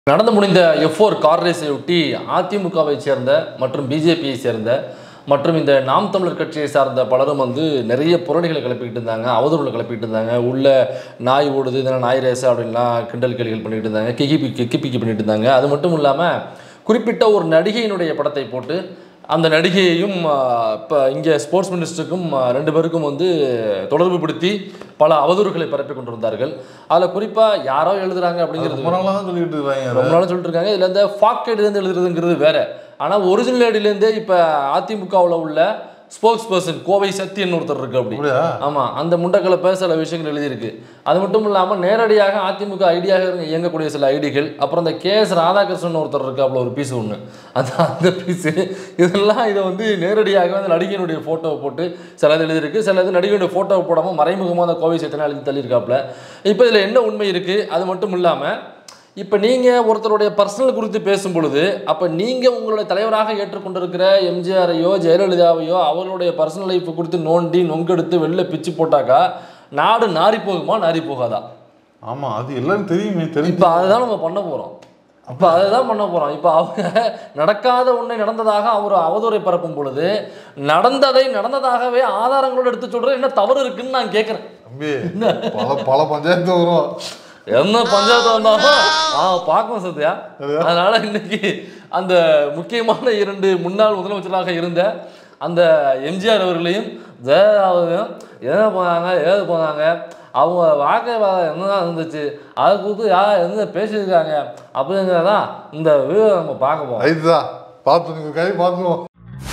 நடந்து முடிந்த F four car ரேஸை ஒட்டி அதிமுகவை சேர்ந்த மற்றும் பிஜேபியை சேர்ந்த மற்றும் இந்த நாம் தமிழர் கட்சியை சார்ந்த பலரும் வந்து நிறைய புரணிகளை கிளப்பிக்கிட்டு இருந்தாங்க அவதூறுகளை கிளப்பிட்டு இருந்தாங்க உள்ள நாய் ஓடுது இதெல்லாம் நாய் ரேஸ் அப்படின்லாம் கிண்டல் கேலிகள் பண்ணிட்டு இருந்தாங்க கிகிபி கிக்கிபிக்கி பண்ணிட்டு இருந்தாங்க அது மட்டும் இல்லாமல் குறிப்பிட்ட ஒரு நடிகையினுடைய படத்தை போட்டு அந்த நடிகையையும் இப்போ இங்கே ஸ்போர்ட்ஸ் மினிஸ்டருக்கும் ஆ, ரெண்டு பேருக்கும் வந்து தொடர்பு படுத்தி பல அவதூறுகளை பரப்பி கொண்டிருந்தார்கள் அதில் குறிப்பாக யாரோ எழுதுறாங்க அப்படிங்கிறது ரொம்ப நாளாக தான் சொல்லிட்டு இருக்காங்க ரொம்ப நாள் சொல்லிட்டு இருக்காங்க இதுல இந்த ஃபாக்கெட்லேருந்து எழுதுறதுங்கிறது வேற ஆனால் ஒரிஜினல் ஐடியிலேருந்தே இப்போ அதிமுகவில் உள்ள ஸ்போக்ஸ் பர்சன் கோவை சத்தியன் ஒருத்தர் இருக்கு அப்படி அப்படியா ஆமாம் அந்த முண்டக்களை சில விஷயங்கள் எழுதியிருக்கு அது மட்டும் இல்லாமல் நேரடியாக அதிமுக ஐடியாக இயங்கக்கூடிய சில ஐடிகள் அப்புறம் இந்த கே எஸ் ராதாகிருஷ்ணன் ஒருத்தர் இருக்காப்புல ஒரு பீஸ் ஒன்று அந்த அந்த பீஸு இதெல்லாம் இதை வந்து நேரடியாக அந்த நடிகையினுடைய ஃபோட்டோவை போட்டு சில இது எழுதியிருக்கு சில இது நடிகையுடைய ஃபோட்டோவை போடாமல் மறைமுகமாக அந்த கோவை சத்தியனை எழுதி தள்ளியிருக்காப்புல இப்போ இதில் என்ன உண்மை இருக்குது அது மட்டும் இல்லாமல் இப்போ நீங்கள் ஒருத்தருடைய பர்சனல் குறித்து பேசும் பொழுது அப்போ நீங்கள் உங்களுடைய தலைவராக ஏற்றுக்கொண்டிருக்கிற எம்ஜிஆரையோ ஜெயலலிதாவையோ அவர்களுடைய பர்சனல் லைஃப் குறித்து நோண்டி நொங்கெடுத்து வெளில பிச்சு போட்டாக்கா நாடு நாரி போகுமா நாரி போகாதா ஆமா அது எல்லாரும் தெரியுமே தெரிஞ்சு இப்போ அதுதான் நம்ம பண்ண போகிறோம் இப்போ அதுதான் பண்ண போகிறோம் இப்போ அவங்க நடக்காத ஒன்றை நடந்ததாக அவர் அவதூறை பரப்பும் பொழுது நடந்ததை நடந்ததாகவே ஆதாரங்களோடு எடுத்து சொல்கிறது என்ன தவறு இருக்குன்னு நான் கேட்குறேன் தம்பி பல பல பஞ்சாயத்து வரும் என்ன பஞ்சாயத்து வந்தாலும் ஆ பார்க்கணும் சத்யா அதனால இன்னைக்கு அந்த முக்கியமான இரண்டு முன்னாள் முதலமைச்சராக இருந்த அந்த எம்ஜிஆர் அவர்களையும் ஜெயலலிதாவையும் எதை போனாங்க ஏது போனாங்க அவங்க வாழ்க்கை வாதம் என்னதான் இருந்துச்சு அதை குறித்து யார் என்ன பேசியிருக்காங்க அப்படிங்கிறதான் இந்த வீடியோ நம்ம பார்க்க போறோம் ரைட்டு தான் பார்த்து நீங்கள் கை பார்த்துருவோம்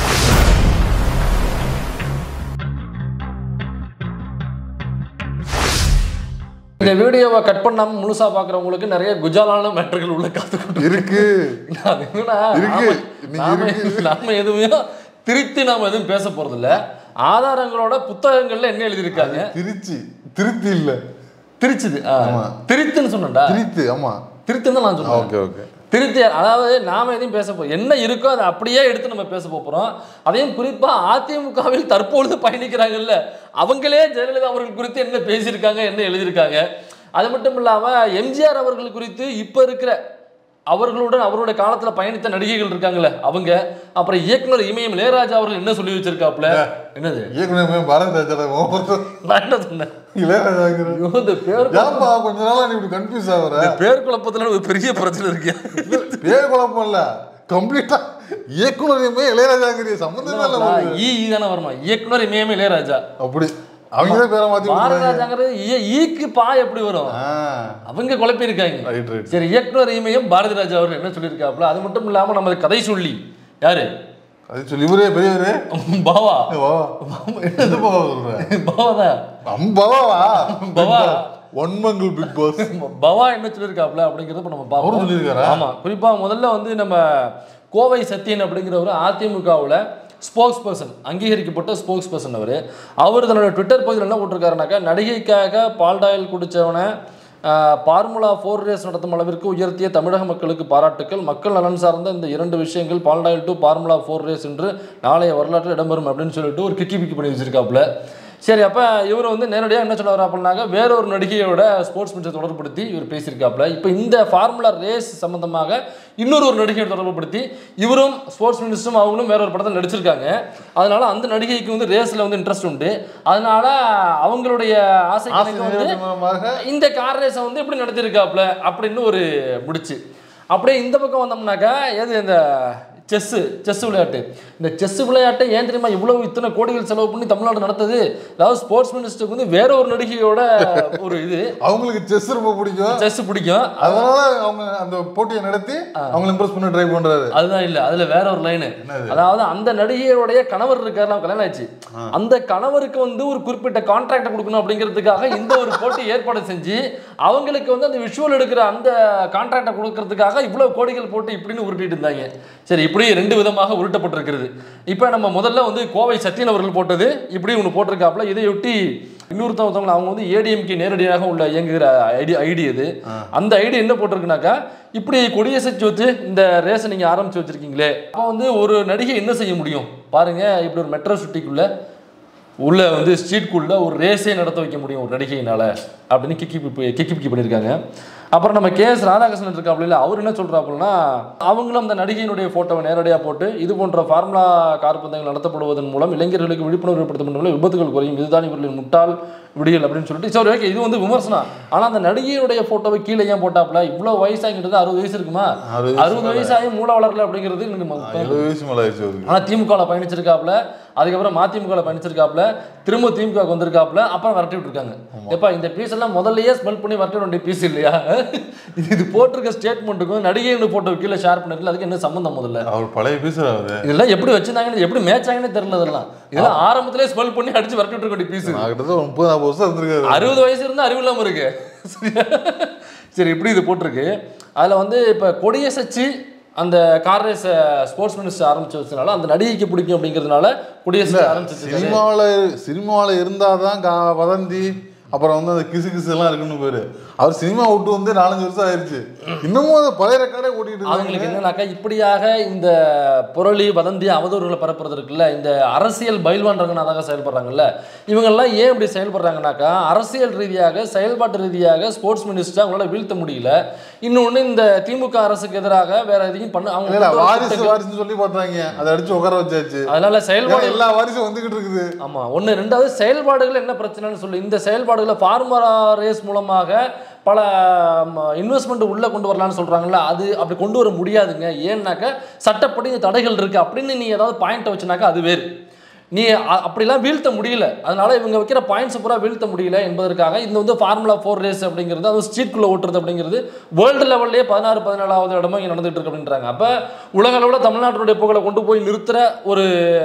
இந்த வீடியோவை கட் பண்ணாம முழுசா பார்க்குறவங்களுக்கு நிறைய குஜாலான மேட்டர்கள் உள்ள காத்துக்கிட்டு இருக்கு அது என்னன்னா, இருக்கு. நாம- இன்னைக்கு நாம இருக்கு. நாம எதுவுமே திருத்தி நாம எதுவும் பேச போறது இல்ல ஆதாரங்களோட புத்தகங்கள்ல என்ன எழுதியிருக்காங்க திருச்சி திருத்தி இல்ல திருச்சுது ஆ. ஆமா. திருத்துன்னு சொன்னேன்டா திருத்தி ஆமா திருத்துன்னு தான் நான் சொன்னேன் ஓகே ஓகே திருத்தி அதாவது நாம எதையும் பேச போறோம் என்ன இருக்கோ அதை அப்படியே எடுத்து நம்ம பேச போறோம் அதையும் குறிப்பா அதிமுகவில் தற்பொழுது பயணிக்கிறாங்கல்ல அவங்களே ஜெயலலிதா அவர்கள் குறித்து என்ன பேசியிருக்காங்க என்ன எழுதியிருக்காங்க அது மட்டும் இல்லாம எம்ஜிஆர் அவர்கள் குறித்து இப்ப இருக்கிற அவர்களுடன் அவருடைய காலத்துல பயணித்த நடிகைகள் இருக்காங்கல்ல அவங்க அப்புறம் இயக்குனர் இமயம் இளையராஜா அவர்கள் என்ன சொல்லி வச்சிருக்காப்புல என்னது இயக்குனர் பாரத் ராஜா நான் என்ன சொன்னேன் இளையராஜாங்கிற ஐயோ, இந்த பேர் ஏன்பா கொஞ்ச நாளா நீ இப்படி கன்ஃபியூஸ் ஆகுற பேர் குழப்பத்துல ஒரு பெரிய பிரச்சனை இருக்கு பேர் குழப்பம் இல்ல கம்ப்ளீட்டா இயக்குனரையுமே இளையராஜாங்கிற சம்மந்தமே இல்ல உங்களுக்கு. ஈ ஈ தானே வருமா இயக்குனர் இமயம் இளையராஜா அப்படி அவங்களே பேரை மாத்தி பாரதிராஜாங்கிறது ஈ- ஈக்கு பா எப்படி வரும் அவங்க குழப்பியிருக்காங்க ரைட் ரைட் சரி இயக்குனர் இமயம் பாரதி ராஜா அவர் என்ன சொல்லியிருக்காப்புல அது மட்டும் இல்லாம நம்ம கதை சொல்லி யாரு அது சொல்லி இவரே பெரியவரே பாவா வா எது பாவா சொல்ற பாவா தான் அம்பாவா பவா. ஒன்மங்கள் பிக் பாஸ் பவா என்ன சொல்லியிருக்காப்புல அப்படிங்கிறத இப்ப நம்ம அவரும் பார்ப்போம் சொல்லியிருக்காரா ஆமா குறிப்பா முதல்ல வந்து நம்ம கோவை சத்யன் அப்படிங்கிறவர் அதிமுகவில் ஸ்போக்ஸ் பர்சன் அங்கீகரிக்கப்பட்ட ஸ்போக்ஸ் பர்சன் அவர் அவர் தன்னோட ட்விட்டர் பகுதியில் என்ன போட்டிருக்காருனாக்கா நடிகைக்காக பால்டாயில் குடித்தவனை ஃபார்முலா ஃபோர் ரேஸ் நடத்தும் அளவிற்கு உயர்த்திய தமிழக மக்களுக்கு பாராட்டுக்கள் மக்கள் நலன் சார்ந்த இந்த இரண்டு விஷயங்கள் பால்டாயில் டு ஃபார்முலா ஃபோர் ரேஸ் என்று நாளைய வரலாற்றில் இடம்பெறும் அப்படின்னு சொல்லிட்டு ஒரு கிக்கி பிக்கி பண்ணி வச்சிருக்காப்புல சரி அப்போ இவர் வந்து நேரடியாக என்ன சொல்ல அப்படின்னாக்க வேற ஒரு நடிகையோட ஸ்போர்ட்ஸ் மினிஸ்டர் தொடர்புபடுத்தி இவர் பேசியிருக்காப்புல இப்போ இந்த ஃபார்முலா ரேஸ் சம்பந்தமாக இன்னொரு ஒரு நடிகையோட தொடர்புபடுத்தி இவரும் ஸ்போர்ட்ஸ் மினிஸ்டரும் அவங்களும் வேற ஒரு படத்தில் நடிச்சிருக்காங்க அதனால அந்த நடிகைக்கு வந்து ரேஸில் வந்து இன்ட்ரெஸ்ட் உண்டு அதனால அவங்களுடைய ஆசை கணக்கு வந்து ஆசிரியர் மூலமாக இந்த கார் ரேஸை வந்து எப்படி நடத்திருக்காப்புல அப்படின்னு ஒரு முடிச்சு அப்படியே இந்த பக்கம் வந்தோம்னாக்கா எது இந்த செஸ்ஸு செஸ் விளையாட்டு இந்த செஸ் விளையாட்டை ஏன் தெரியுமா இவ்வளவு இத்தனை கோடிகள் செலவு பண்ணி தமிழ்நாடு நடத்துது அதாவது ஸ்போர்ட்ஸ் மினிஸ்டருக்கு வந்து வேற ஒரு நடிகையோட ஒரு இது அவங்களுக்கு செஸ் ரொம்ப பிடிக்கும் செஸ் பிடிக்கும் அதனால அவங்க அந்த போட்டியை நடத்தி அவங்களை இம்ப்ரெஸ் பண்ண ட்ரை பண்றாரு அதுதான் இல்ல அதுல வேற ஒரு லைனு என்னது? அதாவது அந்த நடிகையோடைய கணவர் இருக்காரு நம்ம கல்யாணம் ஆச்சு அந்த கணவருக்கு வந்து ஒரு குறிப்பிட்ட கான்ட்ராக்ட் கொடுக்கணும் அப்படிங்கிறதுக்காக இந்த ஒரு போட்டி ஏற்பாடு செஞ்சு அவங்களுக்கு வந்து அந்த விஷுவல் எடுக்கிற அந்த கான்ட்ராக்டை கொடுக்கறதுக்காக இவ்வளவு கோடிகள் போட்டு இப்படின்னு உருட்டிட்டு இருந்தாங்க சரி இப்படி ரெண்டு விதமாக உருட்டப்பட்டிருக்கிறது இப்போ நம்ம முதல்ல வந்து கோவை சத்தியன் அவர்கள் போட்டது இப்படி ஒன்று போட்டிருக்காப்புல இதையொட்டி இன்னொருத்தவங்க அவங்க வந்து ஏடிஎம்கே நேரடியாக உள்ள இயங்குகிற ஐடி ஐடி இது அந்த ஐடி என்ன போட்டிருக்குனாக்கா இப்படி கொடியசைச்சு வச்சு இந்த ரேஸை நீங்கள் ஆரம்பிச்சு வச்சிருக்கீங்களே அப்போ வந்து ஒரு நடிகை என்ன செய்ய முடியும் பாருங்க இப்படி ஒரு மெட்ரோ சிட்டிக்குள்ள உள்ள வந்து ஸ்ட்ரீட்குள்ள ஒரு ரேஸே நடத்த வைக்க முடியும் ஒரு நடிகையினால அப்படின்னு கிக்கி பிப்பி- கிக்கி பிக்கி பண்ணியிருக்காங்க அப்புறம் நம்ம கே எஸ் ராதாகிருஷ்ணன் இருக்காப்புல அவர் என்ன சொல்றாப்புலன்னா அவங்களும் அந்த நடிகையினுடைய போட்டோவை நேரடியாக போட்டு இது போன்ற ஃபார்முலா கார் பந்தயங்கள் நடத்தப்படுவதன் மூலம் இளைஞர்களுக்கு விழிப்புணர்வு ஏற்படுத்தப்படும் மூலம் விபத்துகள் குறையும் இதுதான் இவர்களின் முட்டாள் விடியல் அப்படின்னு சொல்லிட்டு சரி ஓகே இது வந்து விமர்சனம் ஆனா அந்த நடிகையுடைய போட்டோவை கீழே ஏன் போட்டாப்புல இவ்வளவு வயசாகிட்டு அறுபது வயசு இருக்குமா அறுபது வயசு அறுபது வயசாகி மூளை வளரல அப்படிங்கிறது எனக்கு ம- எழுபது வயசு மேல ஆயிடுச்சு அவருக்கு ஆனா திமுகவில் பயணிச்சிருக்காப்புல அதுக்கப்புறம் மதிமுகவில் பயணிச்சிருக்காப்புல திரும்ப திமுக வந்திருக்காப்புல அப்புறம் விரட்டி விட்டுருக்காங்க எப்பா இந்த பீஸ் எல்லாம் முதல்லயே ஸ்மெல் பண்ணி விரட்ட வேண்டிய பீஸ் இல்லையா இது இது போட்டிருக்க ஸ்டேட்மெண்ட்டுக்கும் நடிகை போட்டோ கீழே ஷேர் பண்ணிருக்கல அதுக்கு என்ன சம்மந்தம் முதல்ல அவர் பழைய பீசர் அவரு இதெல்லாம் எப்படி வச்சிருந்தாங்கன்னு எப்படி மேட்ச் ஆகினே தெரியல இதெல்லாம் இதெல்லாம் ஆரம்பத்திலே ஸ்மெல் பண்ணி அடிச்சு விரட்டி விட்டுருக்க வேண்டிய பீஸ் நான் கிட்டத்தட்ட ஒரு முப்பது நாற்பது வருஷம் இருந்திருக்காரு அறுபது வயசு இருந்தால் அறிவு இல்லாமல் இருக்கு சரியா? சரி இப்படி இது போட்டிருக்கு அதில் வந்து இப்போ கொடியசைச்சு அந்த கார் ரேஸ் ஸ்போர்ட்ஸ் மினிஸ்டர் ஆரம்பிச்சு வச்சதுனால அந்த நடிகைக்கு பிடிக்கும் அப்படிங்கிறதுனால கொடியசைச்சு ஆரம்பிச்சு சினிமாவில் சினிமாவில் இருந்தாதான் கா வதந்தி அப்புறம் வந்து அந்த கிசு கிசு எல்லாம் இருக்குன்னு பேரு அவர் சினிமா விட்டு வந்து நாலஞ்சு வருஷம் ஆயிருச்சு இன்னமும் அந்த பழைய ரெக்கார்டே ஓட்டிட்டு இருக்காங்க அவங்களுக்கு என்னன்னாக்கா இப்படியாக இந்த புரளி வதந்தி அவதூறுகளை பரப்புறது இருக்குல்ல இந்த அரசியல் பயில்வான் ரங்கநாதாக செயல்படுறாங்கல்ல இவங்கெல்லாம் ஏன் இப்படி செயல்படுறாங்கனாக்கா அரசியல் ரீதியாக செயல்பாட்டு ரீதியாக ஸ்போர்ட்ஸ் மினிஸ்டர் அவங்களால வீழ்த்த முடியல இன்னொன்று இந்த திமுக அரசுக்கு எதிராக வேற எதையும் பண்ண அவங்க இல்ல கொண்டு வர வாரிசு திட்டங்கள். வாரிசுன்னு சொல்லி பார்த்தாங்க அதை அடிச்சு உட்கார வச்சாச்சு அதனால ஏன்னா செயல்பாடு எல்லா வாரிசும் வந்துகிட்டு இருக்குது ஆமா ஒண்ணு ரெண்டாவது செயல்பாடுகள் என்ன பிரச்சனைன்னு சொல்லு இந்த செயல்பாடுகளை ஃபார்மரா ரேஸ் மூலமாக பல இன்வெஸ்ட்மெண்ட் உள்ள கொண்டு வரலாம்னு சொல்றாங்கல்ல அது அப்படி கொண்டு வர முடியாதுங்க ஏன்னாக்க சட்டப்படி இந்த தடைகள் இருக்கு அப்படின்னு நீ ஏதாவது பாயிண்ட் வச்சுனாக்கா அது வேறு நீ அ- அப்படிலாம் வீழ்த்த முடியல அதனால இவங்க வைக்கிற பாயிண்ட்ஸ் பூரா வீழ்த்த முடியல என்பதற்காக இந்த வந்து ஃபார்முலா ஃபோர் ரேஸ் அப்படிங்கிறது அது ஸ்ட்ரீட்குள்ளே ஓட்டுறது அப்படிங்கிறது வேர்ல்டு லெவல்லே பதினாறு பதினேழாவது இடமா இங்கே நடந்துட்டு இருக்கு அப்படின்றாங்க அப்போ உலக அளவில் தமிழ்நாட்டினுடைய புகழை கொண்டு போய் நிறுத்துற ஒரு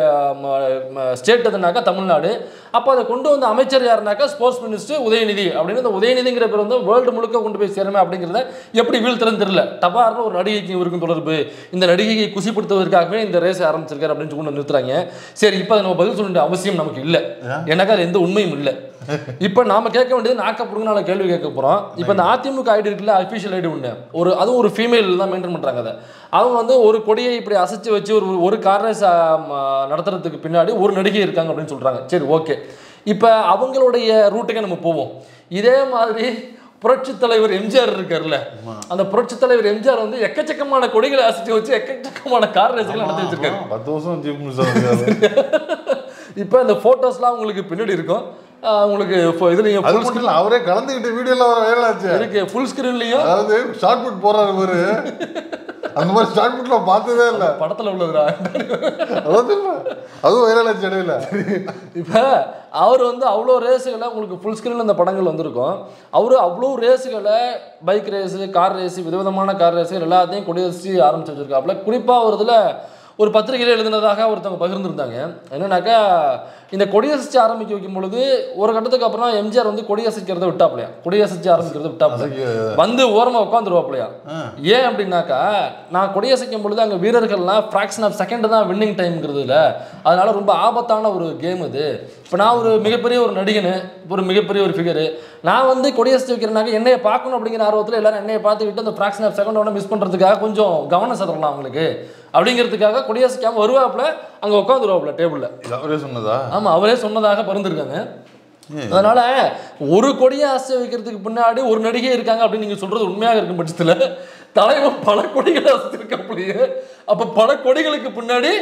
ஸ்டேட் எதுனாக்கா தமிழ்நாடு அப்போ அதை கொண்டு வந்த அமைச்சர் யாருனாக்கா ஸ்போர்ட்ஸ் மினிஸ்டர் உதயநிதி அப்படின்னு இந்த உதயநிதிங்கிற பேர் வந்து வேர்ல்டு முழுக்க கொண்டு போய் சேருமே அப்படிங்கிறத எப்படி வீழ்த்துறதுன்னு தெரியல டபார்னு ஒரு நடிகைக்கு இவருக்கும் தொடர்பு இந்த நடிகையை குசிப்படுத்துவதற்காகவே இந்த ரேஸ் ஆரம்பிச்சிருக்காரு அப்படின்னு கொண்டு வந்து நிறுத்துறாங்க சரி இப்போ நம்ம பதில் சொல்ல வேண்டிய அவசியம் நமக்கு இல்லை எனக்கு அது எந்த உண்மையும் இல்லை இப்போ நாம கேட்க வேண்டியது நாக்க புடுங்கினால கேள்வி கேட்க போறோம் இப்போ இந்த அதிமுக ஐடி இருக்குல்ல அஃபிஷியல் ஐடி ஒன்று ஒரு அதுவும் ஒரு ஃபீமேல் தான் மெயின்டைன் பண்றாங்க அதை அவங்க வந்து ஒரு கொடியை இப்படி அசைச்சு வச்சு ஒரு ஒரு கார் ரேஸ் நடத்துறதுக்கு பின்னாடி ஒரு நடிகை இருக்காங்க அப்படின்னு சொல்றாங்க சரி ஓகே இப்போ அவங்களுடைய ரூட்டுக்கே நம்ம போவோம் இதே மாதிரி புரட்சி தலைவர் எம்ஜிஆர் இருக்கார்ல அந்த புரட்சி தலைவர் எம்ஜிஆர் வந்து எக்கச்சக்கமான கொடிகளை அசைச்சு வச்சு எக்கச்சக்கமான கார் ரேஸ்களை நடத்தி வச்சிருக்காரு ஆமா, பத்து வருஷம் சீஃப் மினிஸ்டர் இருக்காரு இப்போ இந்த ஃபோட்டோஸ்லாம் உங்களுக்கு பின்னாடி இருக்கும் ஆஹ் உங்களுக்கு இப்போ இதுலையும் அது full மட்டும் இல்ல அவரே கலந்துக்கிட்ட வீடியோல வர வைரல் ஆச்சு இருக்கு ஃபுல் ஸ்கிரீன்லையும் அதாவது ஷார்ட் புட் போறாரு பாரு அந்த மாதிரி ஷார்ட் புட்ல பார்த்ததே இல்ல படத்துல உள்ளதுடா அதாவது இல்ல அதுவும் வைரல் ஆச்சு இடையில இப்போ அவர் வந்து அவ்வளோ ரேஸுகளை உங்களுக்கு ஃபுல் ஸ்க்ரீனில் இந்த படங்கள் வந்திருக்கும் அவர் அவ்வளோ ரேஸுகளை பைக் ரேஸு கார் ரேஸு விதவிதமான கார் ரேஸு எல்லாத்தையும் கொடியரசி ஆரம்பிச்சு வச்சிருக்காப்புல குறிப்பாக ஒரு இதில் ஒரு பத்திரிகையில் எழுதினதாக ஒருத்தவங்க பகிர்ந்திருந்தாங்க என்னன்னாக்கா இந்த கொடியரசிச்சு ஆரம்பிக்க வைக்கும் பொழுது ஒரு கட்டத்துக்கு அப்புறம் எம்ஜிஆர் வந்து கொடியரசிக்கிறத விட்டாப்லையா கொடியரசிச்சு ஆரம்பிக்கிறத விட்டாப்லையா வந்து ஓரமாக உட்காந்துருவாப்லையா ஏன் அப்படின்னாக்கா நான் கொடியசைக்கும் பொழுது அங்கே வீரர்கள்லாம் ஃப்ராக்ஷன் ஆஃப் செகண்ட் தான் வின்னிங் டைம்ங்கிறதுல அதனால ரொம்ப ஆபத்தான ஒரு கேம் இது இப்போ நான் ஒரு மிகப்பெரிய ஒரு நடிகனு ஒரு மிகப்பெரிய ஒரு ஃபிகரு நான் வந்து கொடியசைச்சு வைக்கிறனாக்க என்னைய பார்க்கணும் அப்படிங்கிற ஆர்வத்தில் எல்லாரும் என்னைய பார்த்துக்கிட்டு அந்த ஃப்ராக்ஷன் ஆஃப் செகண்டோட மிஸ் பண்ணுறதுக்காக கொஞ்சம் கவனம் செலுத்தலாம் அவங்களுக்கு அப்படிங்கிறதுக்காக கொடியசைக்காம வருவாப்புல அங்கே உட்காந்துருவாப்புல டேபிளில் இது அவரே சொன்னதா ஆமா அவரே சொன்னதாக பரிந்துருக்காங்க அதனால ஒரு கொடியை ஆசை வைக்கிறதுக்கு பின்னாடி ஒரு நடிகை இருக்காங்க அப்படின்னு நீங்க சொல்றது உண்மையாக இருக்கும் பட்சத்துல தலைவன் பல கொடிகளை அசைச்சிருக்காப்புலையே அப்ப பல கொடிகளுக்கு பின்னாடி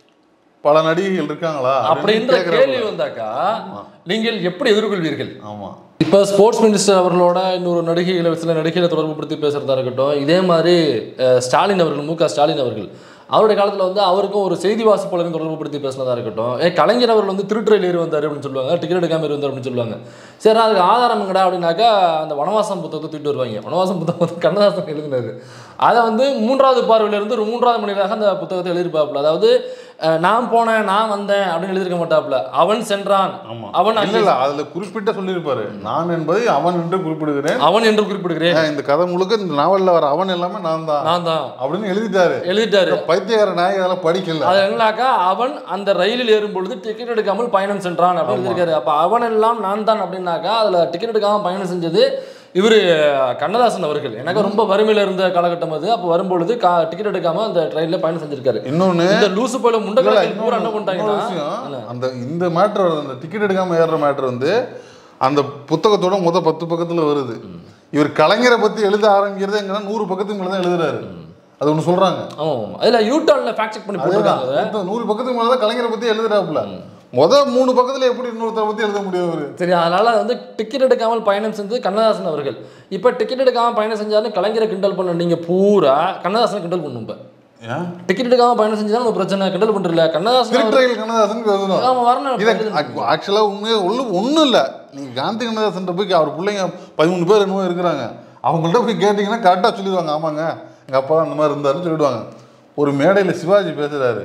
பல நடிகைகள் இருக்காங்களா அப்படின்ற கேக்குறாப்புல. கேள்வி வந்தாக்கா நீங்கள் எப்படி எதிர்கொள்வீர்கள் ஆமா இப்போ ஸ்போர்ட்ஸ் மினிஸ்டர் அவர்களோட இன்னொரு நடிகைகளை சில நடிகைகளை தொடர்பு படுத்தி பேசுறதா இருக்கட்டும் இதே மாதிரி அஹ், ஸ்டாலின் அவர்கள் மு க ஸ்டாலின் அவர்கள் அவருடைய காலத்தில் வந்து அவருக்கும் ஒரு செய்தி வாசிப்பாளரும் தொடர்பு படுத்தி பேசினதா இருக்கட்டும் ஏ கலைஞர் அவர்கள் வந்து திருட்டுறையில் ஏறி வந்தார் அப்படின்னு சொல்லுவாங்க டிக்கெட் எடுக்காம ஏறி வந்தார் அப்படின்னு சொல்லுவாங்க சரி அதுக்கு ஆதாரம் எங்கடா அப்படின்னாக்கா அந்த வனவாசம் புத்தகத்தை தூக்கிட்டு வருவாங்க வனவாசம் புத்தகம் வந்து கண்ணதாசன் எழுதினாரு அதை வந்து மூன்றாவது பார்வையில இருந்து ஒரு மூன்றாவது மணியாக அந்த புத்தகத்தை எழுதியிருப்பாப்புல அதாவது அஹ், நான் போனேன் நான் வந்தேன் அப்படின்னு எழுதியிருக்க மாட்டாப்புல அவன் சென்றான் ஆமா அவன் இல்ல அங்கே இல்ல அதுல குறிப்பிட்ட சொல்லியிருப்பாரு நான் என்பதை அவன் என்று குறிப்பிடுகிறேன் அவன் என்று குறிப்பிடுகிறேன் ஏன் இந்த கதை முழுக்க இந்த நாவல்ல வர அவன் எல்லாமே நான் தான் நான் தான் அப்படின்னு எழுதிட்டாரு எழுதிட்டாரு பைத்தியக்கார நாய் அதெல்லாம் படிக்கல அது என்னன்னாக்கா அவன் அந்த ரயிலில் ஏறும் பொழுது டிக்கெட் எடுக்காமல் பயணம் சென்றான் அப்படின்னு எழுதியிருக்காரு அப்ப அவன் எல்லாம் நான் தான் அப்படின்னாக்கா அதுல டிக்கெட் எடுக்காம பயணம் செஞ்சது இவர் கண்ணதாசன் அவர்கள் எனக்கு ரொம்ப வறுமையில இருந்த காலகட்டம் அது அப்போ வரும்பொழுது டிக்கெட் எடுக்காம அந்த ட்ரெயின்ல பயணம் செஞ்சிருக்காரு இன்னொன்னு இந்த லூசு போல இல்ல, முண்டை இன்னொரு- பூரா என்ன இன்னொரு பண்ணிட்டாங்கன்னா விஷயம் அந்த இந்த மேட்ரு வருது அந்த டிக்கெட் எடுக்காம ஏறுற மேட்ரு வந்து அந்த புத்தகத்தோட முத பத்து பக்கத்துல வருது இவர் கலைஞரை பத்தி எழுத ஆரம்பிக்கிறது எங்கன்னா நூறு பக்கத்துக்கு மேல தான் எழுதுறாரு அது ஒண்ணு சொல்றாங்க ஆமா ஆமா அதுல யூட்டர்ன்ல ஃபேக்ட் செக் பண்ணி போட்டிருக்காங்க அதை. மொத்தம் நூறு பக்கத்துக்கு மேல தான் கலைஞரை பத்தி எழுதுறாப்புல முத மூணு பக்கத்துல எப்படி இன்னொருத்தரை பத்தி எழுத முடியும் அவரு சரி அதனால வந்து டிக்கெட் எடுக்காமல் பயணம் செஞ்சது கண்ணதாசன் அவர்கள் இப்போ டிக்கெட் எடுக்காமல் பயணம் செஞ்சாலும் கலைஞரை கிண்டல் பண்ண நீங்க பூரா கண்ணதாசனை கிண்டல் பண்ணும் இப்போ ஏன் டிக்கெட் எடுக்காமல் பயணம் செஞ்சாலும் ஒரு பிரச்சனை கிண்டல் பண்றல கண்ணதாசன் அவர்- திருட்டுறையில் கண்ணதாசன் எழுதணும் ஆமா வரணும் இதை ஆக்சுவலா உண்மையாக ஒன்றும் ஒன்றும் இல்லை நீங்க காந்தி கண்ணதாசன் போய் அவர் பிள்ளைங்க பதிமூணு பேர் என்னமோ இருக்கிறாங்க அவங்கள்ட்ட போய் கேட்டிங்கன்னா கரெக்டாக சொல்லிடுவாங்க ஆமாங்க எங்கள் அப்பா அந்த மாதிரி இருந்தாருன்னு சொல்லிடுவாங்க ஒரு மேடையில் சிவாஜி பேசுறாரு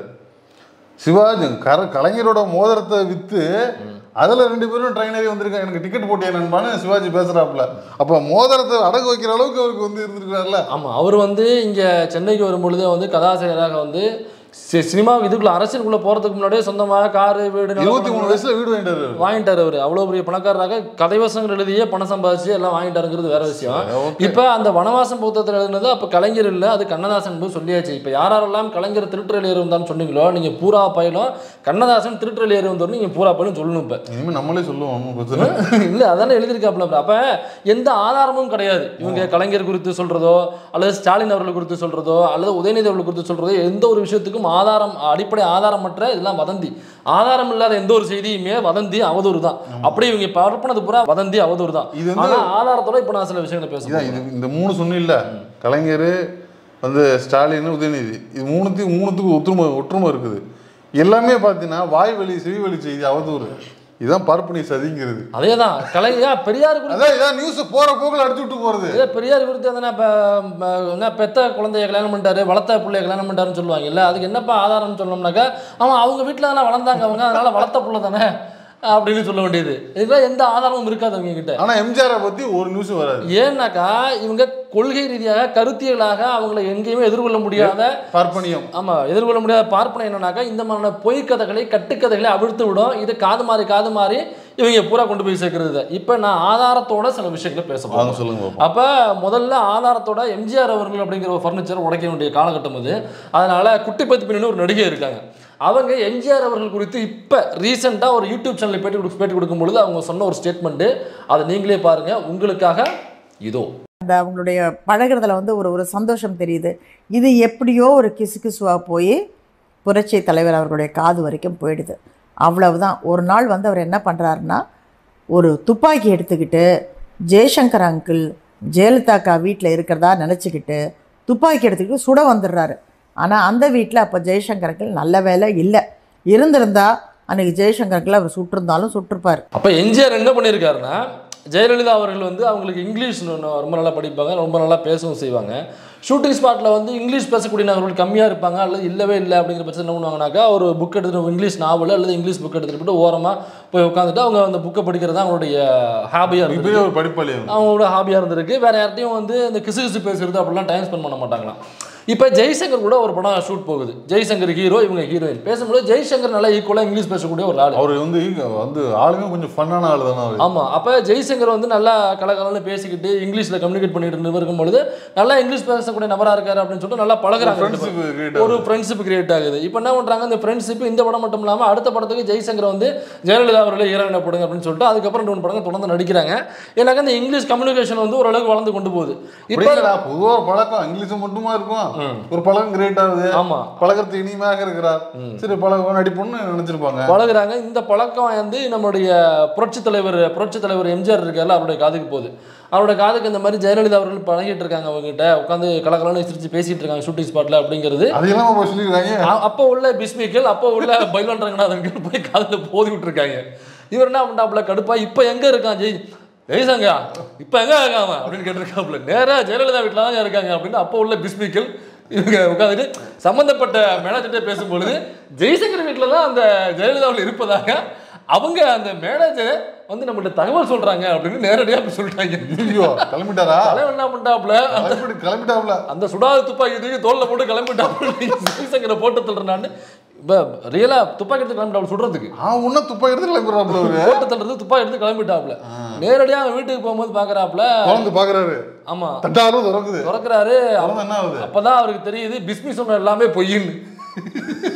சிவாஜி கர கலைஞரோட மோதிரத்தை விற்று அதில் ரெண்டு பேரும் ட்ரெயின் ஏறி வந்திருக்காங்க எனக்கு டிக்கெட் போட்டியா நண்பான்னு சிவாஜி பேசுறாப்புல அப்போ மோதிரத்தை அடகு வைக்கிற அளவுக்கு அவருக்கு வந்து இருந்திருக்காருல்ல ஆமா அவர் வந்து இங்க சென்னைக்கு வரும்பொழுதே வந்து கதாசிரியராக வந்து சி- சினிமா இதுக்குள்ள அரசியலுக்குள்ள போறதுக்கு முன்னாடியே சொந்தமாக காரு வீடு நிலம் இருபத்தி மூணு வயசுல வீடு வாங்கிட்டாரு வாங்கிட்டாரு அவரு அவ்வளவு பெரிய பணக்காரராக கதைவசங்கள் எழுதியே பணம் சம்பாதிச்சு எல்லாம் வாங்கிட்டாருங்கிறது வேற விஷயம் ஓகே இப்ப அந்த வனவாசம் புத்தகத்தில் எழுதுனது அப்ப கலைஞர் இல்ல அது கண்ணதாசன் போய் சொல்லியாச்சு இப்ப யாரெல்லாம் கலைஞர் திருட்டுறையில் ஏறி வந்தான்னு சொன்னீங்களோ நீங்க பூரா பயிலும் கண்ணதாசன் திருட்டுறையில் ஏறி வந்தோன்னு நீங்க பூரா பயிலும் சொல்லணும் இப்ப இனிமேல் நம்மளே சொல்லுவோம் ஒன்றும் பிரச்சனை இல்லை. இல்ல அதானே எழுதியிருக்காப்புல அப்புறம். அப்ப எந்த ஆதாரமும் கிடையாது இவங்க கலைஞர் குறித்து சொல்றதோ அல்லது ஸ்டாலின் அவர்கள் குறித்து சொல்றதோ அல்லது உதயநிதி அவர்கள் குறித்து சொல்றதோ எந்த ஒரு விஷயத்துக்கும் ஆதாரம் அடிப்படை ஆதாரமற்ற இதெல்லாம் வதந்தி ஆதாரம் இல்லாத எந்த ஒரு செய்தியுமே வதந்தி அவதூறு தான் அப்படி இவங்க பரப்புனது பூரா வதந்தி அவதூறு தான் இது வந்து ஆனா ஆதாரத்தோட இப்ப நான் சில விஷயங்களை இதான் பேசுறேன் இது இந்த மூணு சொன்னில்ல கலைஞர் வந்து ஸ்டாலின் உதயநிதி இது மூணுத்துக்கு மூணுத்துக்கு ஒற்றுமை ஒற்றுமை இருக்குது எல்லாமே பார்த்தீங்கன்னா வாய் வழி செவி வழி செய்தி அவதூறு இதுதான் பரப்பு நீ சதிங்கிறது அதேதான் கலைஞா பெரியார் குறித்து அதான் இதான் நியூஸ் போற போக்கில் அடிச்சு விட்டு போறது இதே பெரியார் குறித்து வந்து நான் இப்போ என்ன பெத்த குழந்தைய கல்யாணம் பண்ணிட்டாரு வளர்த்த பிள்ளைய கல்யாணம் பண்ணிட்டாருன்னு சொல்லுவாங்க இல்லை அதுக்கு என்னப்பா ஆதாரம்னு சொன்னோம்னாக்கா அவன் அவங்க வீட்டில் தானே வளர்ந்தாங்க அவங்க அதனால வளர்த்த பிள்ளை தானே அப்படின்னு சொல்ல வேண்டியது இதுக்கெல்லாம் எந்த ஆதாரமும் இருக்காது அவங்க கிட்ட ஆனா எம்ஜிஆரை பத்தி ஒரு நியூஸ் வராது ஏன்னாக்கா இவங்க கொள்கை ரீதியாக கருத்தியலாக அவங்கள எங்கேயுமே எதிர்கொள்ள முடியாத பார்ப்பனியம் ஆமா எதிர்கொள்ள முடியாத பார்ப்பனை என்னன்னாக்கா இந்த மாதிரியான பொய் கதைகளை கட்டுக்கதைகளை அவிழ்த்து விடும் இது காது மாறி காது மாறி இவங்க பூரா கொண்டு போய் சேர்க்கறது இப்போ நான் ஆதாரத்தோட சில விஷயங்களை பேச போறேன். வாங்க சொல்லுங்க பாப்போம். அப்போ முதல்ல ஆதாரத்தோட எம்ஜிஆர் அவர்கள் அப்படிங்கிற ஒரு ஃபர்னிச்சர் உடைக்க வேண்டிய காலகட்டம் அது அதனால குட்டி பத்தி பின்னு ஒரு நடிகை இருக்காங்க அவங்க எம்ஜிஆர் அவர்கள் குறித்து இப்போ ரீசெண்டாக ஒரு யூடியூப் சேனலில் பேட்டி கொடு பேட்டி கொடுக்கும் பொழுது அவங்க சொன்ன ஒரு ஸ்டேட்மெண்ட்டு அதை நீங்களே பாருங்க உங்களுக்காக இதோ அந்த அவங்களுடைய பழகுறதுல வந்து ஒரு ஒரு சந்தோஷம் தெரியுது இது எப்படியோ ஒரு கிசுகிசுவாக போய் புரட்சி தலைவர் அவர்களுடைய காது வரைக்கும் போயிடுது அவ்வளவுதான் ஒரு நாள் வந்து அவர் என்ன பண்ணுறாருன்னா ஒரு துப்பாக்கி எடுத்துக்கிட்டு ஜெய்சங்கர் அங்கிள் ஜெயலலிதாக்கா வீட்டில் இருக்கிறதா நினச்சிக்கிட்டு துப்பாக்கி எடுத்துக்கிட்டு சுட வந்துடுறாரு ஆனால் அந்த வீட்டில் அப்போ ஜெய்சங்கர் அங்கிள் நல்ல வேலை இல்லை இருந்திருந்தா அன்றைக்கி ஜெய்சங்கர் அங்கிள் அவர் சுட்டிருந்தாலும் சுட்டிருப்பார் அப்போ எம்ஜிஆர் என்ன பண்ணியிருக்காருன்னா ஜெயலலிதா அவர்கள் வந்து அவங்களுக்கு இங்கிலீஷ் ந- ந- ரொம்ப நல்லா படிப்பாங்க ரொம்ப நல்லா பேசவும் செய்வாங்க ஷூட்டிங் ஸ்பாட்டில் வந்து இங்கிலீஷ் பேசக்கூடிய நபர்கள் கம்மியாக இருப்பாங்க அல்லது இல்லவே இல்லை அப்படிங்கிற பட்சத்தில் என்ன பண்ணுவாங்கனாக்கா ஒரு புக் எடுத்துகிட்டு இங்கிலீஷ் நாவல் அல்லது இங்கிலீஷ் புக் எடுத்துகிட்டு போட்டு ஓரமாக போய் உட்காந்துட்டு அவங்க அந்த புக்கை படிக்கிறது தான் அவங்களுடைய ஹாபியாக இருந்தது மிகப்பெரிய ஒரு படிப்பாளி அவங்க. அவங்களோட ஹாபியாக இருந்திருக்கு வேற யார்ட்டையும் வந்து இந்த கிசு கிசு பேசுறது அப்படிலாம் டைம் ஸ்பெண்ட் பண்ண மாட்டாங்களாம் இப்போ ஜெய்சங்கர் கூட ஒரு படம் ஷூட் போகுது ஜெய்சங்கர் ஹீரோ இவங்க ஹீரோயின் பேசும்போது ஜெய்சங்கர் நல்லா ஈக்குவலாக இங்கிலீஷ் பேசக்கூடிய ஒரு ஆள் அவர் வந்து வந்து ஆளுமே கொஞ்சம் ஃபன்னான ஆளு தானே அவர் ஆமா அப்ப ஜெய்சங்கர் வந்து நல்லா கலகலன்னு பேசிக்கிட்டு இங்கிலீஷ்ல கம்யூனிகேட் பண்ணிட்டு இருந்து இருக்கும் பொழுது நல்லா இங்கிலீஷ் பேசக்கூடிய நபரா இருக்காரு அப்படின்னு சொல்லிட்டு நல்லா பழகுறாங்க ரெண்டு பேரும். ஃப்ரெண்ட்ஷிப் கிரியேட் ஒரு ஃப்ரெண்ட்ஷிப் கிரியேட் ஆகுது இப்போ என்ன பண்றாங்க இந்த ஃப்ரெண்ட்ஷிப் இந்த படம் மட்டும் இல்லாம அடுத்த படத்துக்கு ஜெய்சங்கர் வந்து ஜெயலலிதா அவர்களே ஹீரோயினை போடுங்க அப்படின்னு சொல்லிட்டு அதுக்கப்புறம் ரெண்டு மூணு படங்கள் தொடர்ந்து நடிக்கிறாங்க எனக்கு இந்த இங்கிலீஷ் கம்யூனிகேஷன் வந்து ஓரளவுக்கு வளர்ந்து கொண்டு போகுது இப்போ அப்படிங்களா பொதுவா ஒரு பழக்கம் இங்கிலீஷ் மட்டுமா இருக்கும் ஒரு பழக்கம் கிரியேட் ஆகுது ஆமா பழக்கத்துக்கு இனிமையாக இருக்கிறார் சரி பழக்கம் நடிப்புன்னு நினைச்சிருப்பாங்க பழகுறாங்க இந்த பழக்கம் வந்து நம்மளுடைய புரட்சி தலைவர் புரட்சி தலைவர் எம்ஜிஆர் இருக்கார்ல அவருடைய காதுக்கு போகுது அவரோட காதுக்கு இந்த மாதிரி ஜெயலலிதா அவர்கள் பழகிட்டு இருக்காங்க அவங்ககிட்ட உட்காந்து கலகலன்னு சிரிச்சு பேசிட்டு இருக்காங்க ஷூட்டிங் ஸ்பாட்ல அப்படிங்கிறது அதையெல்லாம் நம்ம சொல்லியிருக்காங்க அ- அப்போ உள்ள பிஸ்மிகள் அப்போ உள்ள பைலன் ரங்கநாதன்கள் போய் காதில் போதி விட்டுருக்காங்க இவர் என்ன பண்ணாப்புல கடுப்பா இப்போ எங்க இருக்கான் ஜெய் ஜெய்சங்கா இப்போ எங்க இருக்கான் அவன் அப்படின்னு கேட்டிருக்காப்புல நேரா ஜெயலலிதா வீட்டில் தான் இருக்காங்க அப்படின்னு அப்போ உள்ள பிஸ்மிகள் இவங்க உட்காந்துட்டு சம்பந்தப்பட்ட மேனேஜர்கிட்ட பேசும்பொழுது ஜெய்சங்கர் வீட்டில் தான் அந்த ஜெயலலிதாவில் இருப்பதாக அவங்க அந்த மேனேஜர் வந்து நம்மகிட்ட தகவல் சொல்றாங்க அப்படின்னு நேரடியாக அப்படி சொல்லிட்டாங்க ஐயோ கிளம்பிட்டாரா தலைவன் என்ன பண்ணிட்டாப்புல கிளம்பிட்டு கிளம்பிட்டாப்ல அந்த சுடாத துப்பாக்கி தூக்கி தோல்ல போட்டு கிளம்பிட்டாப்புல ஜெய்சங்கரை போட்டு தள்ளுறான்னு இப்போ ரியலாக துப்பாக்கி எடுத்து கிளம்பிட்டாப்புல சுடுறதுக்கு அவன் உன்ன துப்பாக்கி எடுத்து கிளம்பிடுறாப்ல அவரு போட்டு தள்ளுறது துப்பாக்கி எடுத்து கிளம்பிட்டாப்புல நேரடியாக அவன் வீட்டுக்கு போகும்போது பார்க்குறாப்புல குழந்தை பாக்குறாரு ஆமா தட்டாரும் திறக்குது திறக்கிறாரு குழந்தை என்ன ஆகுது அப்பதான் அவருக்கு தெரியுது பிஸ்மி சொன்ன எல்லாமே பொய்ன்னு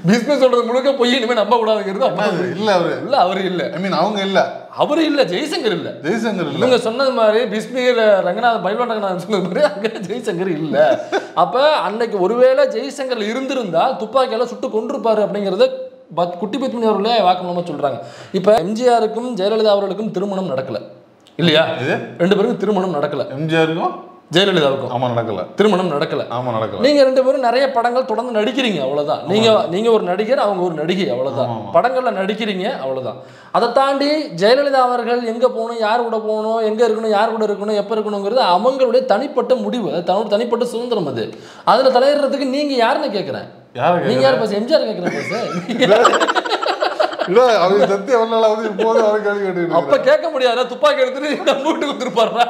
பிஸ்னஸ் சொல்றது முழுக்க பொய் இனிமே நம்ப கூடாதுங்கிறது அப்ப அது இல்ல அவரு இல்ல அவரு இல்ல ஐ மீன் அவங்க இல்ல அவரு இல்ல ஜெய்சங்கர் இல்ல ஜெய்சங்கர் இல்ல இவங்க சொன்னது மாதிரி பிஸ்மியில் ரங்கநாத் பைலோன் ரங்கநாதன் சொன்னது மாதிரி அங்கே ஜெய்சங்கர் இல்ல அப்ப அன்னைக்கு ஒருவேளை ஜெய்சங்கர் இருந்திருந்தால் துப்பாக்கியால சுட்டு கொண்டிருப்பாரு அப்படிங்கறத பத் குட்டி பத்மினி அவர்களே வாக்குமூலமா சொல்றாங்க இப்ப எம்ஜிஆருக்கும் ஜெயலலிதா அவர்களுக்கும் திருமணம் நடக்கல இல்லையா ரெண்டு பேருக்கும் திருமணம் நடக்கல எம்ஜிஆருக்கும் ஜெயலலிதாவுக்கும் ஆமா நடக்கல திருமணம் நடக்கல ஆமா நடக்கல நீங்க ரெண்டு பேரும் நிறைய படங்கள் தொடர்ந்து நடிக்கிறீங்க அவ்வளவுதான் நீங்க நீங்க ஒரு நடிகர் அவங்க ஒரு நடிகை அவ்வளவுதான் படங்கள்ல நடிக்கிறீங்க அவ்வளவுதான் அதை தாண்டி ஜெயலலிதா அவர்கள் எங்க போகணும் யார் கூட போகணும் எங்க இருக்கணும் யார் கூட இருக்கணும் எப்ப இருக்கணுங்கிறது அவங்களுடைய தனிப்பட்ட முடிவு அது தன்னோட தனிப்பட்ட சுதந்திரம் அது அதுல தலையிடுறதுக்கு நீங்க யாருன்னு கேக்குறேன் யாரு நீங்க யார் பேச எம்ஜிஆர் கேக்குறேன் பேச இல்ல அவங்க சத்தி எவ்வளவு நாளாவது இப்போது அவர் கேள்வி கேட்டுக்கிட்டு அப்ப கேட்க முடியாதா துப்பாக்கி எடுத்துட்டு நம்ம வீட்டுக்கு வந்துருப்பாரா